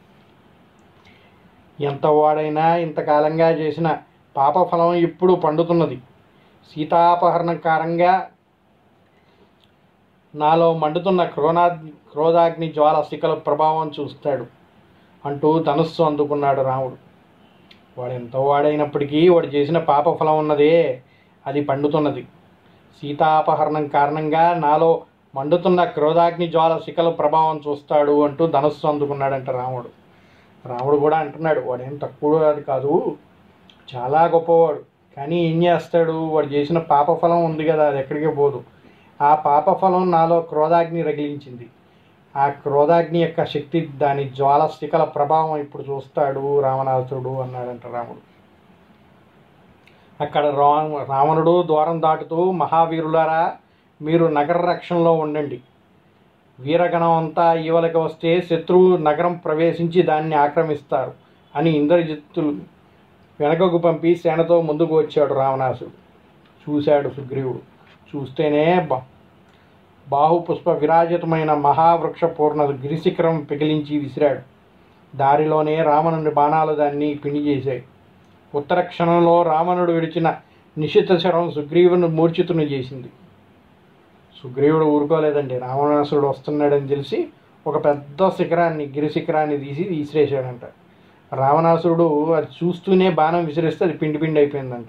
ఎంత వాడైనా ఇంతకాలంగా చేసిన పాపఫలం ఇప్పుడు పండుతున్నది సీతాపహరణకారంగా నాలో మండుతున్న క్రోనా క్రోధాగ్ని జ్వాల శిఖల ప్రభావం చూస్తాడు అంటూ ధనుస్సు అందుకున్నాడు రాముడు వాడు ఎంతో వాడైనప్పటికీ వాడు చేసిన పాపఫలం ఉన్నదే అది పండుతున్నది సీతాపహరణం కారణంగా నాలో మండుతున్న క్రోధాగ్ని జ్వాల శిఖల ప్రభావం చూస్తాడు అంటూ ధనుస్సు అందుకున్నాడంట రాముడు రాముడు కూడా అంటున్నాడు వాడేం తక్కువ అది కాదు చాలా గొప్పవాడు కానీ ఏం చేస్తాడు వాడు చేసిన పాపఫలం ఉంది కదా అది ఎక్కడికి పోదు ఆ పాపఫలం నాలో క్రోధాగ్ని రగిలించింది ఆ క్రోధాగ్ని యొక్క శక్తి దాని జ్వాల శిఖల ప్రభావం ఇప్పుడు చూస్తాడు రావణాసురుడు అన్నాడంట రాముడు అక్కడ రా రావణుడు ద్వారం దాటుతూ మహావీరులారా మీరు నగర రక్షణలో ఉండండి వీరగణం అంతా ఈవలకి వస్తే శత్రువు నగరం ప్రవేశించి దాన్ని ఆక్రమిస్తారు అని ఇంద్రజిత్తులు వెనకకు పంపి సేనతో ముందుకు వచ్చాడు రావణాసుడు చూశాడు సుగ్రీవుడు చూస్తేనే బా బాహుపుష్ప విరాజితమైన మహావృక్ష పూర్ణ గిరిశిఖరం పిగిలించి విసిరాడు దారిలోనే రావణుని బాణాలు దాన్ని పిండి చేశాయి ఉత్తర క్షణంలో రావణుడు విడిచిన నిశిత శరం సుగ్రీవుని మూర్ఛితుని చేసింది సుగ్రీవుడు ఊరుకోలేదండి రావణాసుడు వస్తున్నాడని తెలిసి ఒక పెద్ద శిఖరాన్ని గిరి శిఖరాన్ని తీసి విసిరేశాడంట రావణాసురుడు అది చూస్తూనే బాణం విసిరేస్తే అది పిండి పిండి అయిపోయిందంట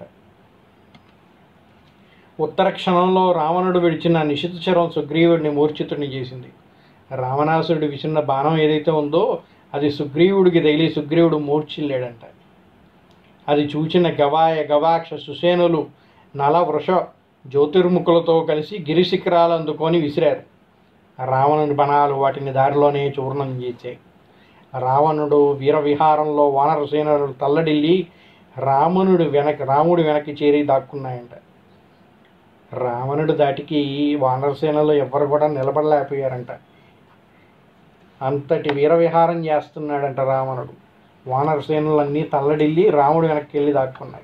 ఉత్తర క్షణంలో రావణుడు విడిచిన నిశిత శరం సుగ్రీవుడిని మూర్ఛితుడిని చేసింది రావణాసురుడు విసిరిన బాణం ఏదైతే ఉందో అది సుగ్రీవుడికి తగిలి సుగ్రీవుడు మూర్ఛిల్లాడంట అది చూచిన గవాయ గవాక్ష సుసేనులు నల వృష జ్యోతిర్ముఖులతో కలిసి గిరిశిఖరాలు అందుకొని విసిరారు రావణుని బణాలు వాటిని దారిలోనే చూర్ణం చేశాయి రావణుడు వీరవిహారంలో వానర సేనలు తల్లడిల్లి రావణుడు వెనక రాముడి వెనక్కి చేరి దాక్కున్నాయంట రావణుడు దాటికి వానరసేనలో ఎవ్వరు కూడా నిలబడలేకపోయారంట అంతటి వీరవిహారం చేస్తున్నాడంట రావణుడు వానరసేనలన్నీ తల్లడిల్లి రాముడు వెనక్కి వెళ్ళి దాక్కున్నాయి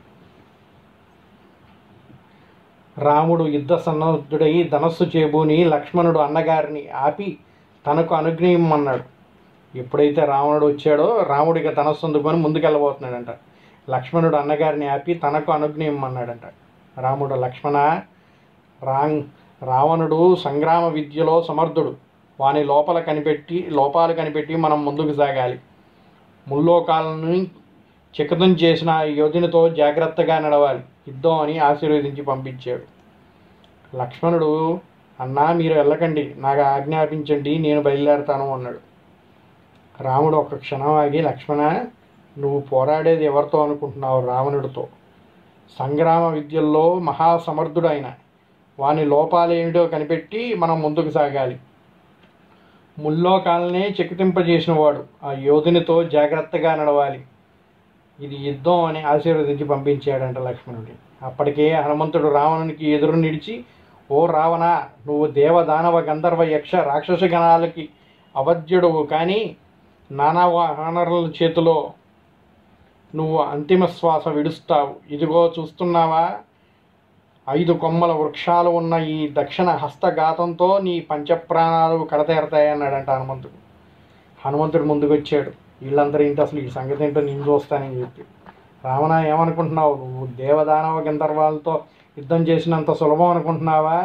రాముడు యుద్ధ సన్నద్ధుడై ధనస్సు చేబూని లక్ష్మణుడు అన్నగారిని ఆపి తనకు అనుగ్రహిమ్మన్నాడు ఎప్పుడైతే రావణుడు వచ్చాడో రాముడికి ధనస్సు అందుకొని ముందుకెళ్ళబోతున్నాడంట లక్ష్మణుడు అన్నగారిని ఆపి తనకు అనుగ్రహిమ్మన్నాడంట రాముడు లక్ష్మణ రాంగ్ రావణుడు సంగ్రామ విద్యలో సమర్థుడు వాని లోపల కనిపెట్టి లోపాలు కనిపెట్టి మనం ముందుకు సాగాలి ముల్లోకాలను చికతం చేసిన యోధునితో జాగ్రత్తగా నడవాలి యుద్ధం అని ఆశీర్వదించి పంపించాడు లక్ష్మణుడు అన్నా మీరు వెళ్ళకండి నాకు ఆజ్ఞాపించండి నేను బయలుదేరతాను అన్నాడు రాముడు ఒక క్షణం ఆగి లక్ష్మణ నువ్వు పోరాడేది ఎవరితో అనుకుంటున్నావు రావణుడితో సంగ్రామ విద్యల్లో మహాసమర్థుడైన వాని లోపాలు ఏమిటో కనిపెట్టి మనం ముందుకు సాగాలి ముల్లోకాలనే చెక్కితింపజేసిన వాడు ఆ యోధునితో జాగ్రత్తగా నడవాలి ఇది యుద్ధం అని ఆశీర్వదించి పంపించాడంట లక్ష్మణుడి అప్పటికే హనుమంతుడు రావణునికి ఎదురు నిడిచి ఓ రావణ నువ్వు దేవదానవ గంధర్వ యక్ష రాక్షస గణాలకి అవధ్యుడువు కానీ నానా వానరుల చేతిలో నువ్వు అంతిమ శ్వాస విడుస్తావు ఇదిగో చూస్తున్నావా ఐదు కొమ్మల వృక్షాలు ఉన్న ఈ దక్షిణ హస్తఘాతంతో నీ పంచప్రాణాలు కడతేరతాయి అన్నాడంట హనుమంతుడు హనుమంతుడు ముందుకు వచ్చాడు వీళ్ళందరూ ఏంటి అసలు ఈ సంగతి ఏంటో నేను చూస్తానని చెప్పి రావణ ఏమనుకుంటున్నావు నువ్వు దేవదానవ గంధర్వాలతో యుద్ధం చేసినంత సులభం అనుకుంటున్నావా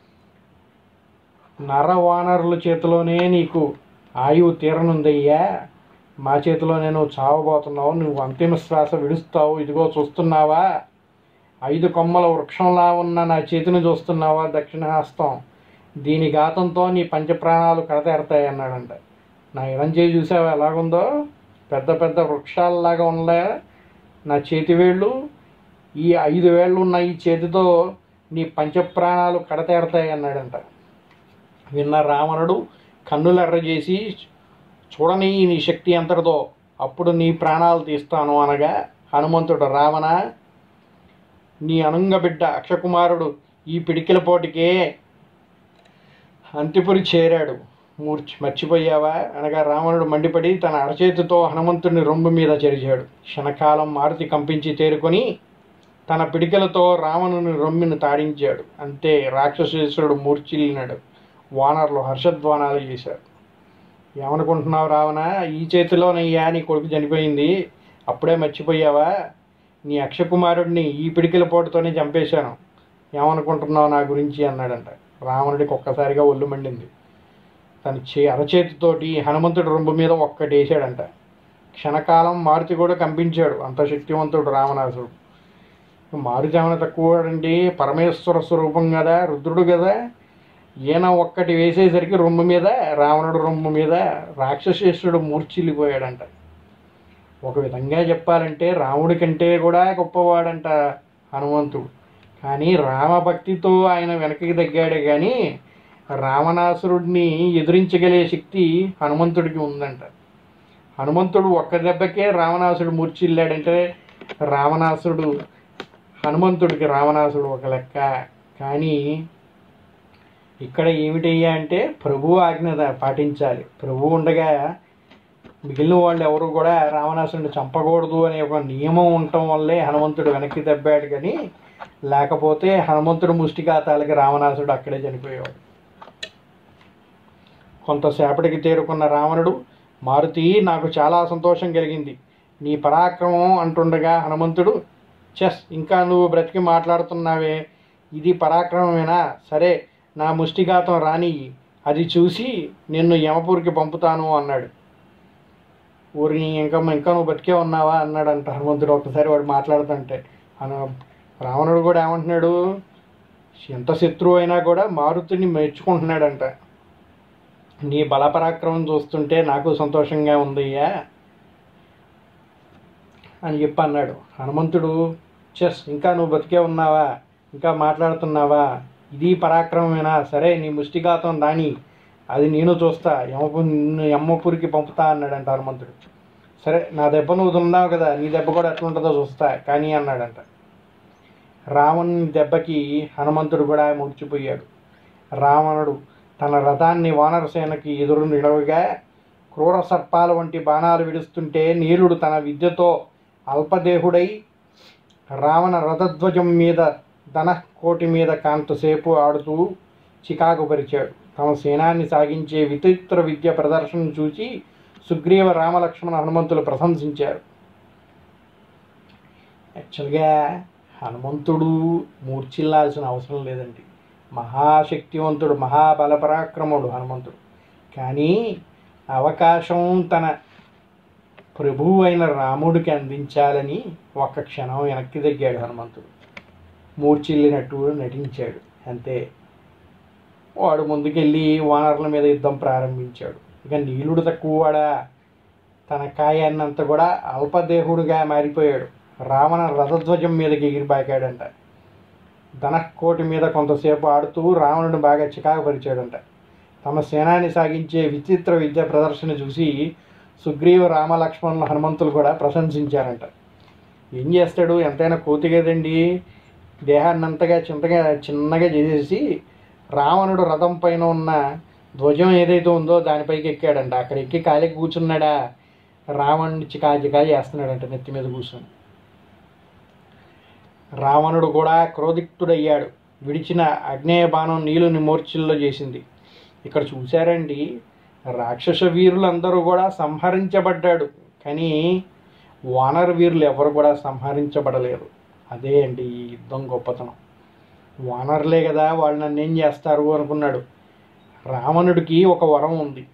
నరవానరుల చేతిలోనే నీకు ఆయువు తీరనుందయ్యా మా చేతిలో నేను చావబోతున్నావు నువ్వు అంతిమ శ్వాస విడుస్తావు ఇదిగో చూస్తున్నావా ఐదు కొమ్మల వృక్షంలా ఉన్న నా చేతిని చూస్తున్నావా దక్షిణహస్తం దీని ఘాతంతో నీ పంచప్రాణాలు కడతేరతాయి అన్నాడంట నా ఎడం చేయి చూసావా ఎలాగుందో పెద్ద పెద్ద వృక్షాలలాగా ఉందా నా చేతి వేళ్ళు ఈ ఐదు వేళ్ళు ఉన్న ఈ చేతితో నీ పంచప్రాణాలు కడతేరతాయి అన్నాడంట విన్న రావణుడు కన్నులెర్ర చేసి చూడని నీ శక్తి ఎంతటిదో అప్పుడు నీ ప్రాణాలు తీస్తాను అనగా హనుమంతుడు రావణ నీ అనుంగ బిడ్డ అక్షకుమారుడు ఈ పిడికిల పోటీకే అంతిపురి చేరాడు మూర్చి మర్చిపోయావా అనగా రావణుడు మండిపడి తన అరచేతితో హనుమంతుడిని రొమ్ము మీద చెరిచాడు క్షణకాలం మారుతి కంపించి తేరుకొని తన పిడికలతో రావణుని రొమ్మిని తాడించాడు అంతే రాక్షసేశ్వరుడు మూర్చిల్లినాడు వానరులు హర్షధ్వానాలు చేశారు ఏమనుకుంటున్నావు రావణ ఈ చేతిలోనయ్యా నీ కొడుకు చనిపోయింది అప్పుడే మర్చిపోయావా నీ అక్షకుమారుడిని ఈ పిడికిల పోటుతోనే చంపేశాను ఏమనుకుంటున్నావు నా గురించి అన్నాడంట రావణుడికి ఒక్కసారిగా ఒళ్ళు మండింది తన చే అరచేతితోటి హనుమంతుడి రొంబు మీద ఒక్కటేసాడంట క్షణకాలం మారుతి కూడా కంపించాడు అంత శక్తివంతుడు రావణాసుడు మారుతి ఏమైనా తక్కువ అండి పరమేశ్వర స్వరూపం కదా రుద్రుడు కదా ఈయన ఒక్కటి వేసేసరికి రొమ్ము మీద రావణుడు రొమ్ము మీద రాక్షసేశ్వరుడు మూర్చిల్లిపోయాడంట ఒక విధంగా చెప్పాలంటే రాముడి కంటే కూడా గొప్పవాడంట హనుమంతుడు కానీ రామభక్తితో ఆయన వెనక్కి తగ్గాడే కానీ రావణాసురుడిని ఎదిరించగలిగే శక్తి హనుమంతుడికి ఉందంట హనుమంతుడు ఒక్క దెబ్బకే రావణాసుడు మూర్చిల్లాడంటే రావణాసురుడు హనుమంతుడికి రావణాసుడు ఒక లెక్క కానీ ఇక్కడ ఏమిటయ్యా అంటే ప్రభు ఆజ్ఞ ద- పాటించాలి ప్రభు ఉండగా మిగిలిన వాళ్ళు ఎవరు కూడా రావణాసురుని చంపకూడదు అనే ఒక నియమం ఉండటం వల్లే హనుమంతుడు వెనక్కి దెబ్బాడు కానీ లేకపోతే హనుమంతుడు ముష్టిఘాతాలకి రావణాసుడు అక్కడే చనిపోయేవాడు కొంతసేపటికి తేరుకున్న రావణుడు మారుతి నాకు చాలా సంతోషం కలిగింది నీ పరాక్రమం అంటుండగా హనుమంతుడు చెస్ ఇంకా నువ్వు బ్రతికి మాట్లాడుతున్నావే ఇది పరాక్రమమేనా సరే నా ముష్టిఘాతం రాని అది చూసి నిన్ను యమపూరికి పంపుతాను అన్నాడు ఊరిని ఇంకా ఇంకా నువ్వు బతికే ఉన్నావా అన్నాడంట హనుమంతుడు ఒకసారి వాడు మాట్లాడుతుంటే అన రావణుడు కూడా ఏమంటున్నాడు ఎంత శత్రువు అయినా కూడా మారుతిని మెచ్చుకుంటున్నాడంట నీ బలపరాక్రమం చూస్తుంటే నాకు సంతోషంగా ఉందయ్యా అని చెప్పి అన్నాడు హనుమంతుడు చెస్ ఇంకా నువ్వు బతికే ఉన్నావా ఇంకా మాట్లాడుతున్నావా ఇది పరాక్రమమేనా సరే నీ ముష్టిఘాతం రాని అది నేను చూస్తా యమపు నిన్ను యమ్మపురికి పంపుతా అన్నాడంట హనుమంతుడు సరే నా దెబ్బ నువ్వు ఉన్నావు కదా నీ దెబ్బ కూడా ఎట్లుంటుందో చూస్తా కానీ అన్నాడంట రావణుని దెబ్బకి హనుమంతుడు కూడా మూర్చిపోయాడు రావణుడు తన రథాన్ని వానరసేనకి ఎదురు నిలవగా క్రూర సర్పాల వంటి బాణాలు విడుస్తుంటే నీలుడు తన విద్యతో అల్పదేహుడై రావణ రథధ్వజం మీద ధన కోటి మీద కాంతసేపు ఆడుతూ చికాకు పరిచాడు తమ సేనాన్ని సాగించే విచిత్ర విద్య ప్రదర్శన చూసి సుగ్రీవ రామలక్ష్మణ హనుమంతులు ప్రశంసించారు యాక్చువల్గా హనుమంతుడు మూర్చిల్లాల్సిన అవసరం లేదండి మహాశక్తివంతుడు మహాబలపరాక్రముడు హనుమంతుడు కానీ అవకాశం తన ప్రభువు అయిన రాముడికి అందించాలని ఒక్క క్షణం వెనక్కి తగ్గాడు హనుమంతుడు మూర్చిల్లినట్టు నటించాడు అంతే వాడు ముందుకెళ్ళి వానరుల మీద యుద్ధం ప్రారంభించాడు ఇక నీలుడు తక్కువవాడా తన కాయాన్నంతా కూడా అల్పదేహుడుగా మారిపోయాడు రావణ రథధ్వజం మీదకి ఎగిరిబాకాడంట ధనకోటి మీద కొంతసేపు ఆడుతూ రావణుడు బాగా చికాకుపరిచాడంట తమ సేనాన్ని సాగించే విచిత్ర విద్య ప్రదర్శన చూసి సుగ్రీవ రామ లక్ష్మణుల హనుమంతులు కూడా ప్రశంసించారంట ఏం చేస్తాడు ఎంతైనా కోతి కదండి దేహాన్ని అంతగా చింతగా చిన్నగా చేసేసి రావణుడు రథం పైన ఉన్న ధ్వజం ఏదైతే ఉందో దానిపైకి ఎక్కాడంట అక్కడ ఎక్కి కాలికి కూర్చున్నాడా రావణుని చికా చికా చేస్తున్నాడంట నెత్తి మీద కూర్చొని రావణుడు కూడా క్రోధిక్తుడయ్యాడు విడిచిన అగ్నేయ బాణం నీలుని మూర్ఛిల్లో చేసింది ఇక్కడ చూశారండి రాక్షస వీరులందరూ కూడా సంహరించబడ్డాడు కానీ వానర వీరులు ఎవరు కూడా సంహరించబడలేరు అదే అండి ఈ యుద్ధం గొప్పతనం వానరులే కదా వాళ్ళు నన్ను ఏం చేస్తారు అనుకున్నాడు రావణుడికి ఒక వరం ఉంది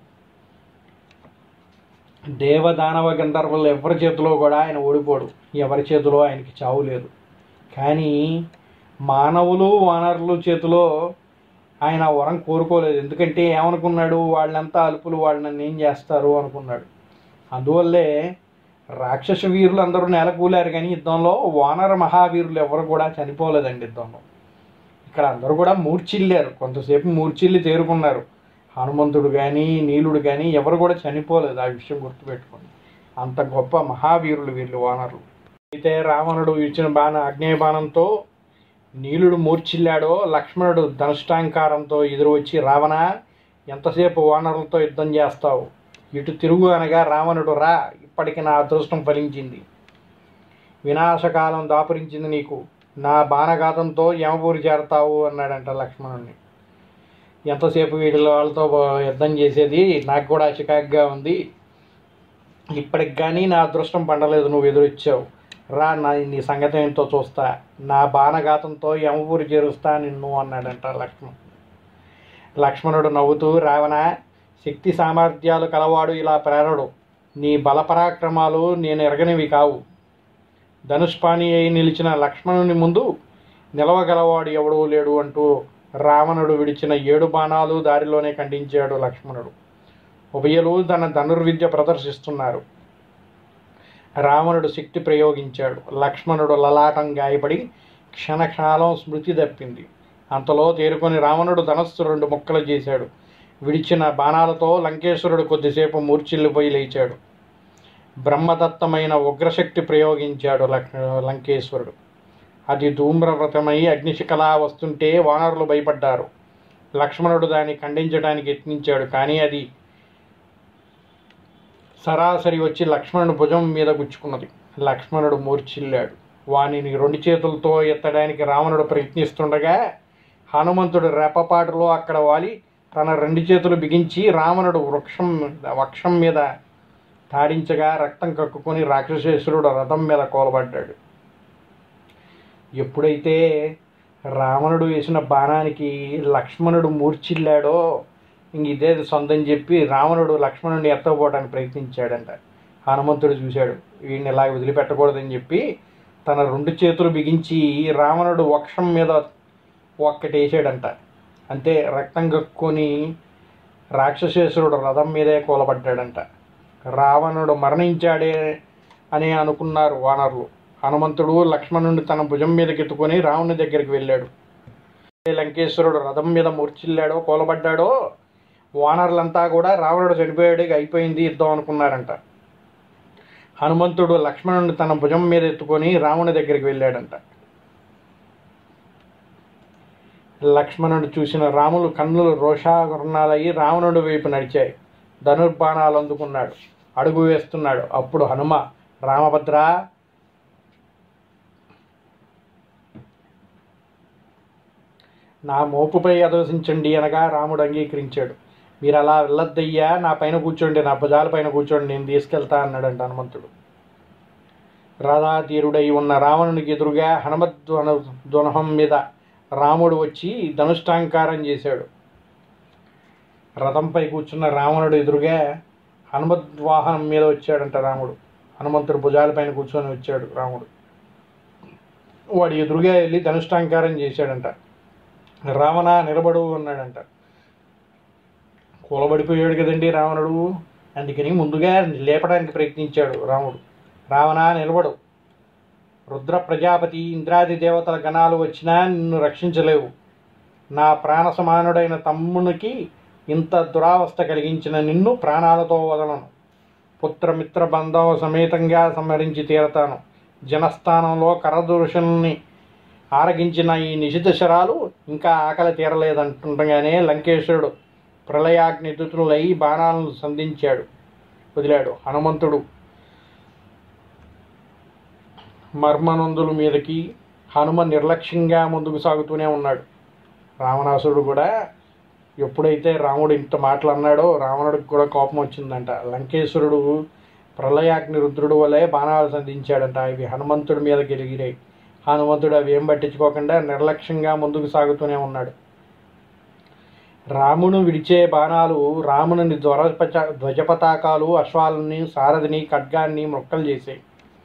దేవదానవ గంధర్వులు ఎవరి చేతిలో కూడా ఆయన ఓడిపోడు ఎవరి చేతిలో ఆయనకి చావు లేదు కానీ మానవులు వానరుల చేతిలో ఆయన ఆ వరం కోరుకోలేదు ఎందుకంటే ఏమనుకున్నాడు వాళ్ళంతా అలుపులు వాళ్ళు నన్ను ఏం చేస్తారు అనుకున్నాడు అందువల్లే రాక్షస వీరులు అందరూ నెలకూలారు కానీ యుద్ధంలో వానర మహావీరులు ఎవరు కూడా చనిపోలేదండి యుద్ధంలో ఇక్కడ అందరూ కూడా మూర్చిల్లారు కొంతసేపు మూర్చిల్లి తేరుకున్నారు హనుమంతుడు కానీ నీలుడు కానీ ఎవరు కూడా చనిపోలేదు ఆ విషయం గుర్తుపెట్టుకోండి అంత గొప్ప మహావీరులు వీళ్ళు వానరులు అయితే రావణుడు ఇచ్చిన బాణ అగ్నేయ బాణంతో నీలుడు మూర్చిల్లాడో లక్ష్మణుడు ధనుష్టాంకారంతో ఎదురు వచ్చి రావణ ఎంతసేపు వానరులతో యుద్ధం చేస్తావు ఇటు తిరుగు అనగా రావణుడు రా ఇప్పటికి నా అదృష్టం ఫలించింది వినాశకాలం దాపురించింది నీకు నా బాణఘాతంతో యమపూరి చేరతావు అన్నాడంట లక్ష్మణుడిని ఎంతసేపు వీటి వాళ్ళతో యుద్ధం చేసేది నాకు కూడా చికాకుగా ఉంది ఇప్పటికి కానీ నా అదృష్టం పండలేదు నువ్వు ఎదురొచ్చావు రా నా నీ సంగతి ఏంటో చూస్తా నా బాణఘాతంతో యమపూరి చేరుస్తా నిన్ను అన్నాడంట లక్ష్మణ్ లక్ష్మణుడు నవ్వుతూ రావణ శక్తి సామర్థ్యాలు కలవాడు ఇలా ప్రేరడు నీ బలపరాక్రమాలు నేను ఎరగనివి కావు ధనుష్పాణి అయి నిలిచిన లక్ష్మణుని ముందు నిలవగలవాడు ఎవడూ లేడు అంటూ రావణుడు విడిచిన ఏడు బాణాలు దారిలోనే ఖండించాడు లక్ష్మణుడు ఉభయలు తన ధనుర్విద్య ప్రదర్శిస్తున్నారు రావణుడు శక్తి ప్రయోగించాడు లక్ష్మణుడు లలాటం గాయపడి క్షణక్షణాలం స్మృతి తప్పింది అంతలో తేరుకొని రావణుడు ధనస్సు రెండు ముక్కలు చేశాడు విడిచిన బాణాలతో లంకేశ్వరుడు కొద్దిసేపు మూర్చిల్లిపోయి లేచాడు బ్రహ్మదత్తమైన ఉగ్రశక్తి ప్రయోగించాడు లక్ లంకేశ్వరుడు అది ధూమ్రవ్రతమై అగ్నిశిఖలా వస్తుంటే వానరులు భయపడ్డారు లక్ష్మణుడు దాన్ని ఖండించడానికి యత్నించాడు కానీ అది సరాసరి వచ్చి లక్ష్మణుడు భుజం మీద గుచ్చుకున్నది లక్ష్మణుడు మూర్ఛిల్లాడు వానిని రెండు చేతులతో ఎత్తడానికి రావణుడు ప్రయత్నిస్తుండగా హనుమంతుడు రెపపాటులో అక్కడ వాలి తన రెండు చేతులు బిగించి రావణుడు వృక్షం వక్షం మీద తాడించగా రక్తం కక్కుకొని రాక్షసేశ్వరుడు రథం మీద కోలబడ్డాడు ఎప్పుడైతే రావణుడు వేసిన బాణానికి లక్ష్మణుడు మూర్చిల్లాడో ఇంక ఇదే సొంతం చెప్పి రావణుడు లక్ష్మణుడిని ఎత్తకపోవడానికి ప్రయత్నించాడంట హనుమంతుడు చూశాడు వీడిని ఇలా వదిలిపెట్టకూడదని చెప్పి తన రెండు చేతులు బిగించి రావణుడు వక్షం మీద ఒక్కటేసాడంట అంతే రక్తం కక్కుని రాక్షసేశ్వరుడు రథం మీదే కూలబడ్డాడంట రావణుడు మరణించాడే అని అనుకున్నారు వానరులు హనుమంతుడు లక్ష్మణుడిని తన భుజం మీదకి ఎత్తుకొని రావణుని దగ్గరికి వెళ్ళాడు లంకేశ్వరుడు రథం మీద మూర్చిల్లాడో కూలబడ్డాడో వానరులంతా కూడా రావణుడు చనిపోయాడు ఇక అయిపోయింది యుద్ధం అనుకున్నారంట హనుమంతుడు లక్ష్మణుడిని తన భుజం మీద ఎత్తుకొని రావణుని దగ్గరికి వెళ్ళాడంట లక్ష్మణుడు చూసిన రాములు కన్నులు రోషావర్ణాలయ్యి రావణుడి వైపు నడిచాయి ధనుర్బాణాలు అందుకున్నాడు అడుగు వేస్తున్నాడు అప్పుడు హనుమ రామభద్ర నా మోపుపై అదోసించండి అనగా రాముడు అంగీకరించాడు మీరు అలా వెళ్ళొద్దయ్యా నా పైన కూర్చోండి నా భుజాల పైన కూర్చోండి నేను తీసుకెళ్తా అన్నాడంట హనుమంతుడు రాధాతీరుడై ఉన్న రావణునికి ఎదురుగా హనుమద్వన ధ్వనహం మీద రాముడు వచ్చి ధనుష్టాంకారం చేశాడు రథంపై కూర్చున్న రావణుడు ఎదురుగా హనుమద్వాహనం మీద వచ్చాడంట రాముడు హనుమంతుడు భుజాలపైన కూర్చొని వచ్చాడు రాముడు వాడు ఎదురుగా వెళ్ళి ధనుష్టాంకారం చేశాడంట రావణ నిలబడు అన్నాడంట కూలబడిపోయాడు కదండి రావణుడు అందుకని ముందుగా లేపడానికి ప్రయత్నించాడు రాముడు రావణ నిలబడు రుద్ర ప్రజాపతి ఇంద్రాది దేవతల గణాలు వచ్చినా నిన్ను రక్షించలేవు నా ప్రాణ సమానుడైన తమ్మునికి ఇంత దురావస్థ కలిగించిన నిన్ను ప్రాణాలతో వదలను పుత్రమిత్ర బంధం సమేతంగా సంహరించి తీరతాను జనస్థానంలో కరదూషణని ఆరగించిన ఈ నిశిత శరాలు ఇంకా ఆకలి తీరలేదంటుండగానే లంకేశ్వరుడు ప్రళయాగ్నితులై బాణాలను సంధించాడు వదిలాడు హనుమంతుడు మర్మనందుల మీదకి హనుమ నిర్లక్ష్యంగా ముందుకు సాగుతూనే ఉన్నాడు రావణాసురుడు కూడా ఎప్పుడైతే రాముడు ఇంత మాటలు అన్నాడో రావణుడికి కూడా కోపం వచ్చిందంట లంకేశ్వరుడు ప్రళయాగ్ని రుద్రుడు వలె బాణాలు సంధించాడంట ఇవి హనుమంతుడి మీద గెలిగిరాయి హనుమంతుడు అవి ఏం పట్టించుకోకుండా నిర్లక్ష్యంగా ముందుకు సాగుతూనే ఉన్నాడు రామును విడిచే బాణాలు రాముని ధ్వజపచ ధ్వజపతాకాలు అశ్వాలని సారథిని ఖడ్గాన్ని మొక్కలు చేసాయి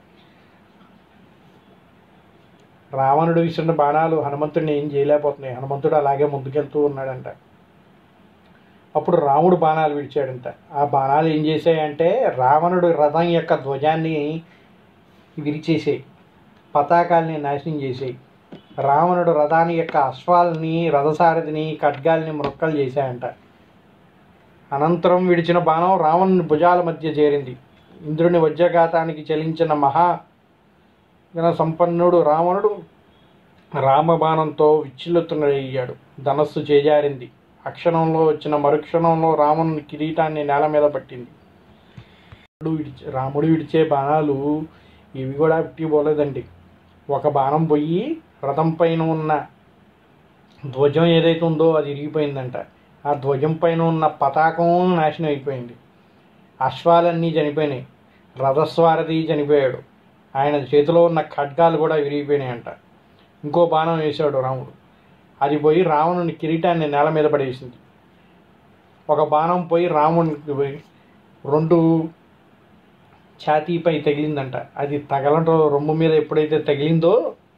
రావణుడు విసిరిన బాణాలు హనుమంతుడిని ఏం చేయలేకపోతున్నాయి హనుమంతుడు అలాగే ముందుకెళ్తూ ఉన్నాడంట అప్పుడు రాముడు బాణాలు విడిచాడంట ఆ బాణాలు ఏం చేశాయంటే రావణుడు రథం యొక్క ధ్వజాన్ని విరిచేసాయి పతాకాల్ని నాశనం చేసాయి రావణుడు రథాని యొక్క అశ్వాలని రథసారథిని ఖడ్గాల్ని మొక్కలు చేశాయంట అనంతరం విడిచిన బాణం రావణుని భుజాల మధ్య చేరింది ఇంద్రుని వజ్రఘాతానికి చలించిన మహా గుణ సంపన్నుడు రావణుడు రామబాణంతో విచ్చిల్లుతున్నయ్యాడు ధనస్సు చేజారింది అక్షణంలో వచ్చిన మరుక్షణంలో రావణుని కిరీటాన్ని నేల మీద పట్టింది రాముడు విడిచే రాముడు విడిచే బాణాలు ఇవి కూడా పోలేదండి ఒక బాణం పోయి రథం పైన ఉన్న ధ్వజం ఏదైతే ఉందో అది ఇరిగిపోయిందంట ఆ ధ్వజం పైన ఉన్న పతాకం నాశనం అయిపోయింది అశ్వాలన్నీ చనిపోయినాయి రథస్వారథి చనిపోయాడు ఆయన చేతిలో ఉన్న ఖడ్గాలు కూడా విరిగిపోయినాయంట ఇంకో బాణం వేశాడు రాముడు అది పోయి రావణుని కిరీటాన్ని నేల మీద పడేసింది ఒక బాణం పోయి రామునికి పోయి రెండు ఛాతీపై తగిలిందంట అది తగలటం రొమ్ము మీద ఎప్పుడైతే తగిలిందో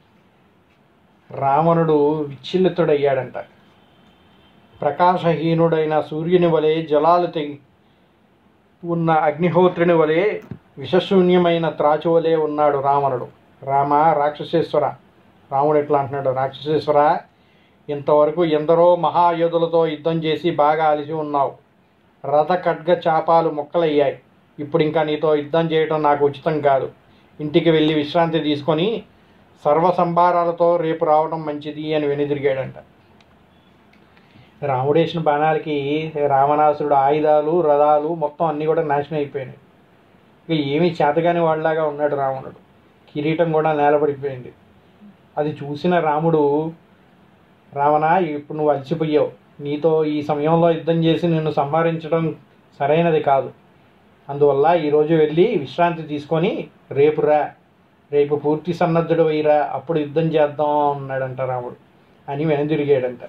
రావణుడు విచ్ఛిన్నితుడయ్యాడంట ప్రకాశహీనుడైన సూర్యుని వలె జలాలు తెగి ఉన్న అగ్నిహోత్రుని వలె విషశూన్యమైన త్రాచు వలె ఉన్నాడు రావణుడు రామ రాక్షసేశ్వర రాముడు ఎట్లా అంటున్నాడు రాక్షసేశ్వర ఇంతవరకు ఎందరో మహాయోధులతో యుద్ధం చేసి బాగా అలిసి ఉన్నావు రథ ఖడ్గ చాపాలు మొక్కలయ్యాయి ఇప్పుడు ఇంకా నీతో యుద్ధం చేయడం నాకు ఉచితం కాదు ఇంటికి వెళ్ళి విశ్రాంతి తీసుకొని సర్వ సంభారాలతో రేపు రావడం మంచిది అని వెనుదిరిగాడంట రాముడు వేసిన బాణాలకి రావణాసురుడు ఆయుధాలు రథాలు మొత్తం అన్నీ కూడా నాశనం అయిపోయినాయి ఇక ఏమీ చేతగాని వాళ్ళలాగా ఉన్నాడు రావణుడు కిరీటం కూడా నేలపడిపోయింది అది చూసిన రాముడు రావణ ఇప్పుడు నువ్వు అలసిపోయావు నీతో ఈ సమయంలో యుద్ధం చేసి నిన్ను సంహరించడం సరైనది కాదు అందువల్ల ఈరోజు వెళ్ళి విశ్రాంతి తీసుకొని రేపు రా రేపు పూర్తి సన్నద్ధుడు అయ్యిరా అప్పుడు యుద్ధం చేద్దాం అన్నాడంట రాముడు అని వెనుదిరిగాడంట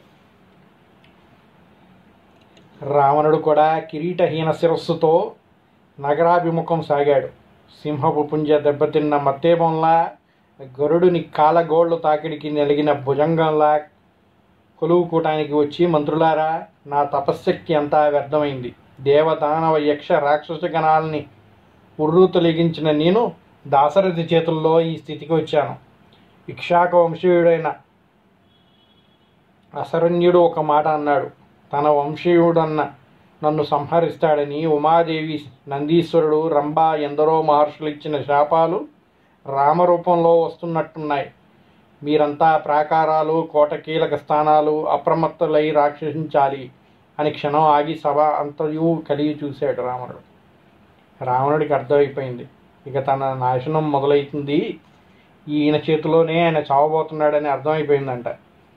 రావణుడు కూడా కిరీటహీన శిరస్సుతో నగరాభిముఖం సాగాడు సింహపు పుంజ దెబ్బతిన్న మత్తేబంలా గరుడుని కాలగోళ్లు తాకిడికి నెలిగిన భుజంగంలా కొలువుకోటానికి వచ్చి మంత్రులారా నా తపశ్శక్తి అంతా వ్యర్థమైంది దేవదానవ యక్ష రాక్షస గణాలని ఉర్రు తొలగించిన నేను దాశరథి చేతుల్లో ఈ స్థితికి వచ్చాను ఇక్షాక వంశీయుడైన అసరణ్యుడు ఒక మాట అన్నాడు తన వంశీయుడన్న నన్ను సంహరిస్తాడని ఉమాదేవి నందీశ్వరుడు రంభ ఎందరో మహర్షులు ఇచ్చిన శాపాలు రామరూపంలో వస్తున్నట్టున్నాయి మీరంతా ప్రాకారాలు కోట కీలక స్థానాలు అప్రమత్తులై రాక్షసించాలి అని క్షణం ఆగి సభ అంతయు కలిగి చూశాడు రావణుడు రావణుడికి అర్థమైపోయింది ఇక తన నాశనం మొదలవుతుంది ఈయన చేతిలోనే ఆయన చావబోతున్నాడని అర్థమైపోయిందంట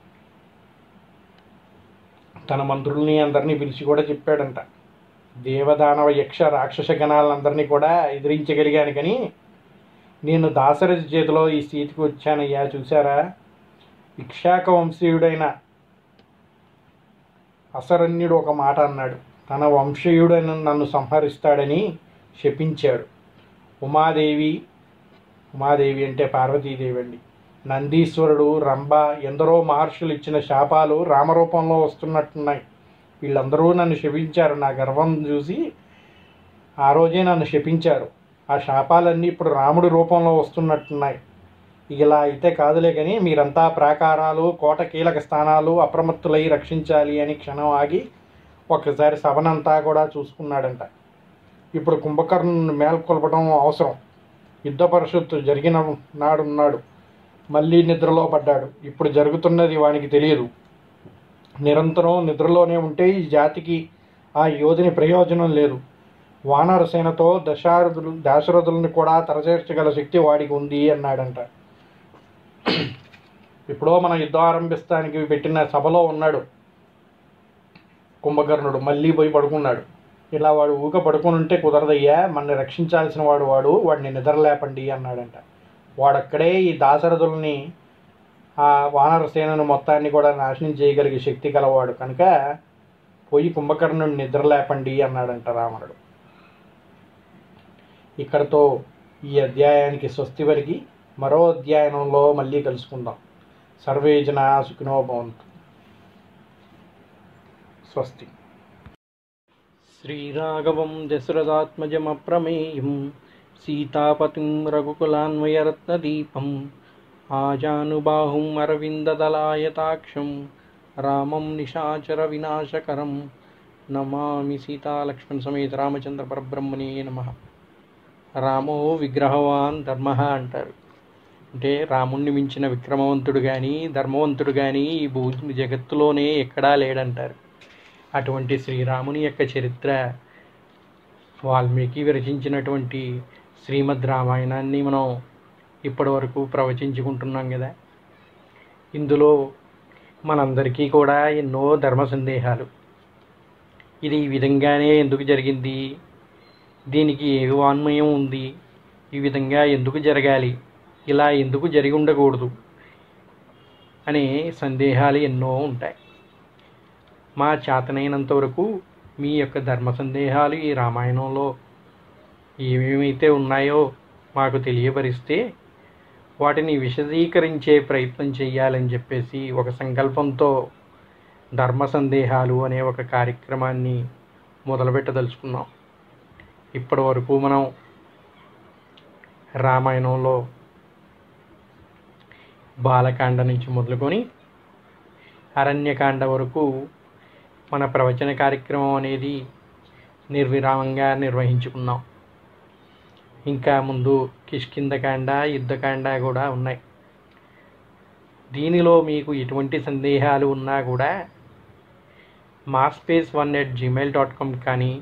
తన మంత్రుల్ని అందరినీ పిలిచి కూడా చెప్పాడంట దేవదానవ యక్ష రాక్షస గణాలందరినీ కూడా ఎదిరించగలిగాను కానీ నేను దాశరథి చేతిలో ఈ స్థితికి వచ్చానయ్యా చూసారా ఇక్షాక వంశీయుడైన అసరణ్యుడు ఒక మాట అన్నాడు తన వంశీయుడైన నన్ను సంహరిస్తాడని శపించాడు ఉమాదేవి ఉమాదేవి అంటే పార్వతీదేవి అండి నందీశ్వరుడు రంభ ఎందరో మహర్షులు ఇచ్చిన శాపాలు రామరూపంలో వస్తున్నట్టున్నాయి వీళ్ళందరూ నన్ను శపించారు నా గర్వం చూసి ఆ రోజే నన్ను శపించారు ఆ శాపాలన్నీ ఇప్పుడు రాముడి రూపంలో వస్తున్నట్టున్నాయి ఇలా అయితే కాదులే కానీ మీరంతా ప్రాకారాలు కోట కీలక స్థానాలు అప్రమత్తులై రక్షించాలి అని క్షణం ఆగి ఒకసారి సభనంతా కూడా చూసుకున్నాడంట ఇప్పుడు కుంభకర్ణుని మేల్కొల్పడం అవసరం యుద్ధ పరిషత్తు జరిగిన నాడున్నాడు మళ్ళీ నిద్రలో పడ్డాడు ఇప్పుడు జరుగుతున్నది వానికి తెలియదు నిరంతరం నిద్రలోనే ఉంటే ఈ జాతికి ఆ యోధిని ప్రయోజనం లేదు వానర సేనతో దశారథులు దాశరథులను కూడా తరచేర్చగల శక్తి వాడికి ఉంది అన్నాడంట ఇప్పుడో మనం యుద్ధం ఆరంభిస్తానికి పెట్టిన సభలో ఉన్నాడు కుంభకర్ణుడు మళ్ళీ పోయి పడుకున్నాడు ఇలా వాడు ఊక పడుకుని ఉంటే కుదరదయ్యా మనని రక్షించాల్సిన వాడు వాడు వాడిని నిద్రలేపండి అన్నాడంట వాడక్కడే ఈ దాశరథుల్ని ఆ వానర సేనను మొత్తాన్ని కూడా నాశనం చేయగలిగే శక్తి గలవాడు కనుక పోయి కుంభకర్ణుని నిద్రలేపండి అన్నాడంట రావణుడు ఇక్కడతో ఈ అధ్యాయానికి స్వస్తి వలికి మరో అధ్యాయంలో మళ్ళీ కలుసుకుందాం సర్వే జనా సుఖినో భవంతు స్వస్తి శ్రీరాఘవం దశరథాత్మజమప్రమేయం సీతాపతిం రఘుకులాన్వయరత్నదీపం ఆజానుబాహుం అరవిందదలాయతాక్షం రామం నిశాచర వినాశకరం నమామి సీతాలక్ష్మణ సమేత రామచంద్ర పరబ్రహ్మణే నమ రామో విగ్రహవాన్ ధర్మ అంటారు అంటే రాముణ్ణి మించిన విక్రమవంతుడు కానీ ధర్మవంతుడు కానీ ఈ భూ జగత్తులోనే ఎక్కడా లేడంటారు అటువంటి శ్రీరాముని యొక్క చరిత్ర వాల్మీకి విరచించినటువంటి శ్రీమద్ రామాయణాన్ని మనం ఇప్పటి వరకు ప్రవచించుకుంటున్నాం కదా ఇందులో మనందరికీ కూడా ఎన్నో ధర్మ సందేహాలు ఇది ఈ విధంగానే ఎందుకు జరిగింది దీనికి ఏ వాన్మయం ఉంది ఈ విధంగా ఎందుకు జరగాలి ఇలా ఎందుకు జరిగి ఉండకూడదు అనే సందేహాలు ఎన్నో ఉంటాయి మా చేతనైనంత వరకు మీ యొక్క ధర్మ సందేహాలు ఈ రామాయణంలో ఏమేమైతే ఉన్నాయో మాకు తెలియపరిస్తే వాటిని విశదీకరించే ప్రయత్నం చేయాలని చెప్పేసి ఒక సంకల్పంతో ధర్మ సందేహాలు అనే ఒక కార్యక్రమాన్ని మొదలుపెట్టదలుచుకున్నాం ఇప్పటి వరకు మనం రామాయణంలో బాలకాండ నుంచి మొదలుకొని అరణ్యకాండ వరకు మన ప్రవచన కార్యక్రమం అనేది నిర్విరామంగా నిర్వహించుకున్నాం ఇంకా ముందు కిష్కిందకాండ యుద్ధకాండ కూడా ఉన్నాయి దీనిలో మీకు ఎటువంటి సందేహాలు ఉన్నా కూడా మా space one at Gmail dot com కానీ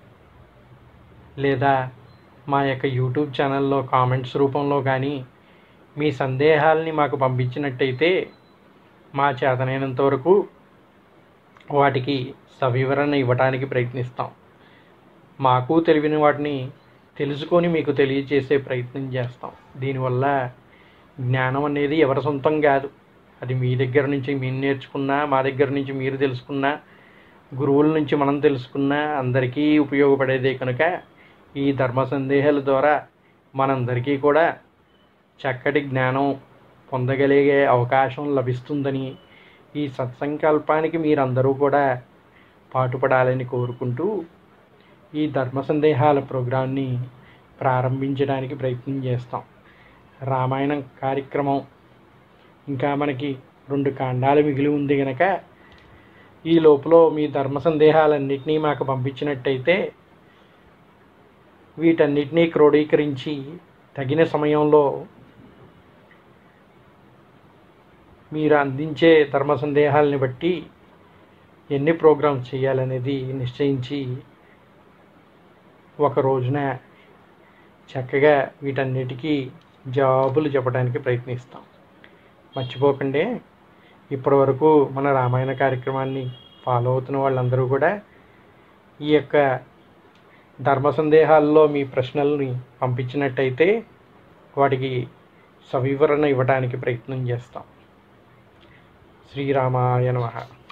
లేదా మా యొక్క యూట్యూబ్ ఛానల్లో కామెంట్స్ రూపంలో కానీ మీ సందేహాల్ని మాకు పంపించినట్టయితే మా చేతనైనంత వరకు వాటికి సవివరణ ఇవ్వడానికి ప్రయత్నిస్తాం మాకు తెలియని వాటిని తెలుసుకొని మీకు తెలియజేసే ప్రయత్నం చేస్తాం దీనివల్ల జ్ఞానం అనేది ఎవరి సొంతం కాదు అది మీ దగ్గర నుంచి మేము నేర్చుకున్నా మా దగ్గర నుంచి మీరు తెలుసుకున్నా గురువుల నుంచి మనం తెలుసుకున్నా అందరికీ ఉపయోగపడేదే కనుక ఈ ధర్మ సందేహాల ద్వారా మనందరికీ కూడా చక్కటి జ్ఞానం పొందగలిగే అవకాశం లభిస్తుందని ఈ సత్సంకల్పానికి మీరందరూ కూడా పాటుపడాలని కోరుకుంటూ ఈ ధర్మ సందేహాల ప్రోగ్రాన్ని ప్రారంభించడానికి ప్రయత్నం చేస్తాం రామాయణం కార్యక్రమం ఇంకా మనకి రెండు కాండాలు మిగిలి ఉంది కనుక ఈ లోపల మీ ధర్మ సందేహాలన్నింటినీ మాకు పంపించినట్టయితే వీటన్నిటినీ క్రోడీకరించి తగిన సమయంలో మీరు అందించే ధర్మ సందేహాలని బట్టి ఎన్ని ప్రోగ్రామ్స్ చేయాలనేది నిశ్చయించి ఒక రోజున చక్కగా వీటన్నిటికీ జవాబులు చెప్పడానికి ప్రయత్నిస్తాం మర్చిపోకండి ఇప్పటి వరకు మన రామాయణ కార్యక్రమాన్ని ఫాలో అవుతున్న వాళ్ళందరూ కూడా ఈ యొక్క ధర్మ సందేహాల్లో మీ ప్రశ్నల్ని పంపించినట్టయితే వాటికి సవివరణ ఇవ్వడానికి ప్రయత్నం చేస్తాం శ్రీరామాయ నమః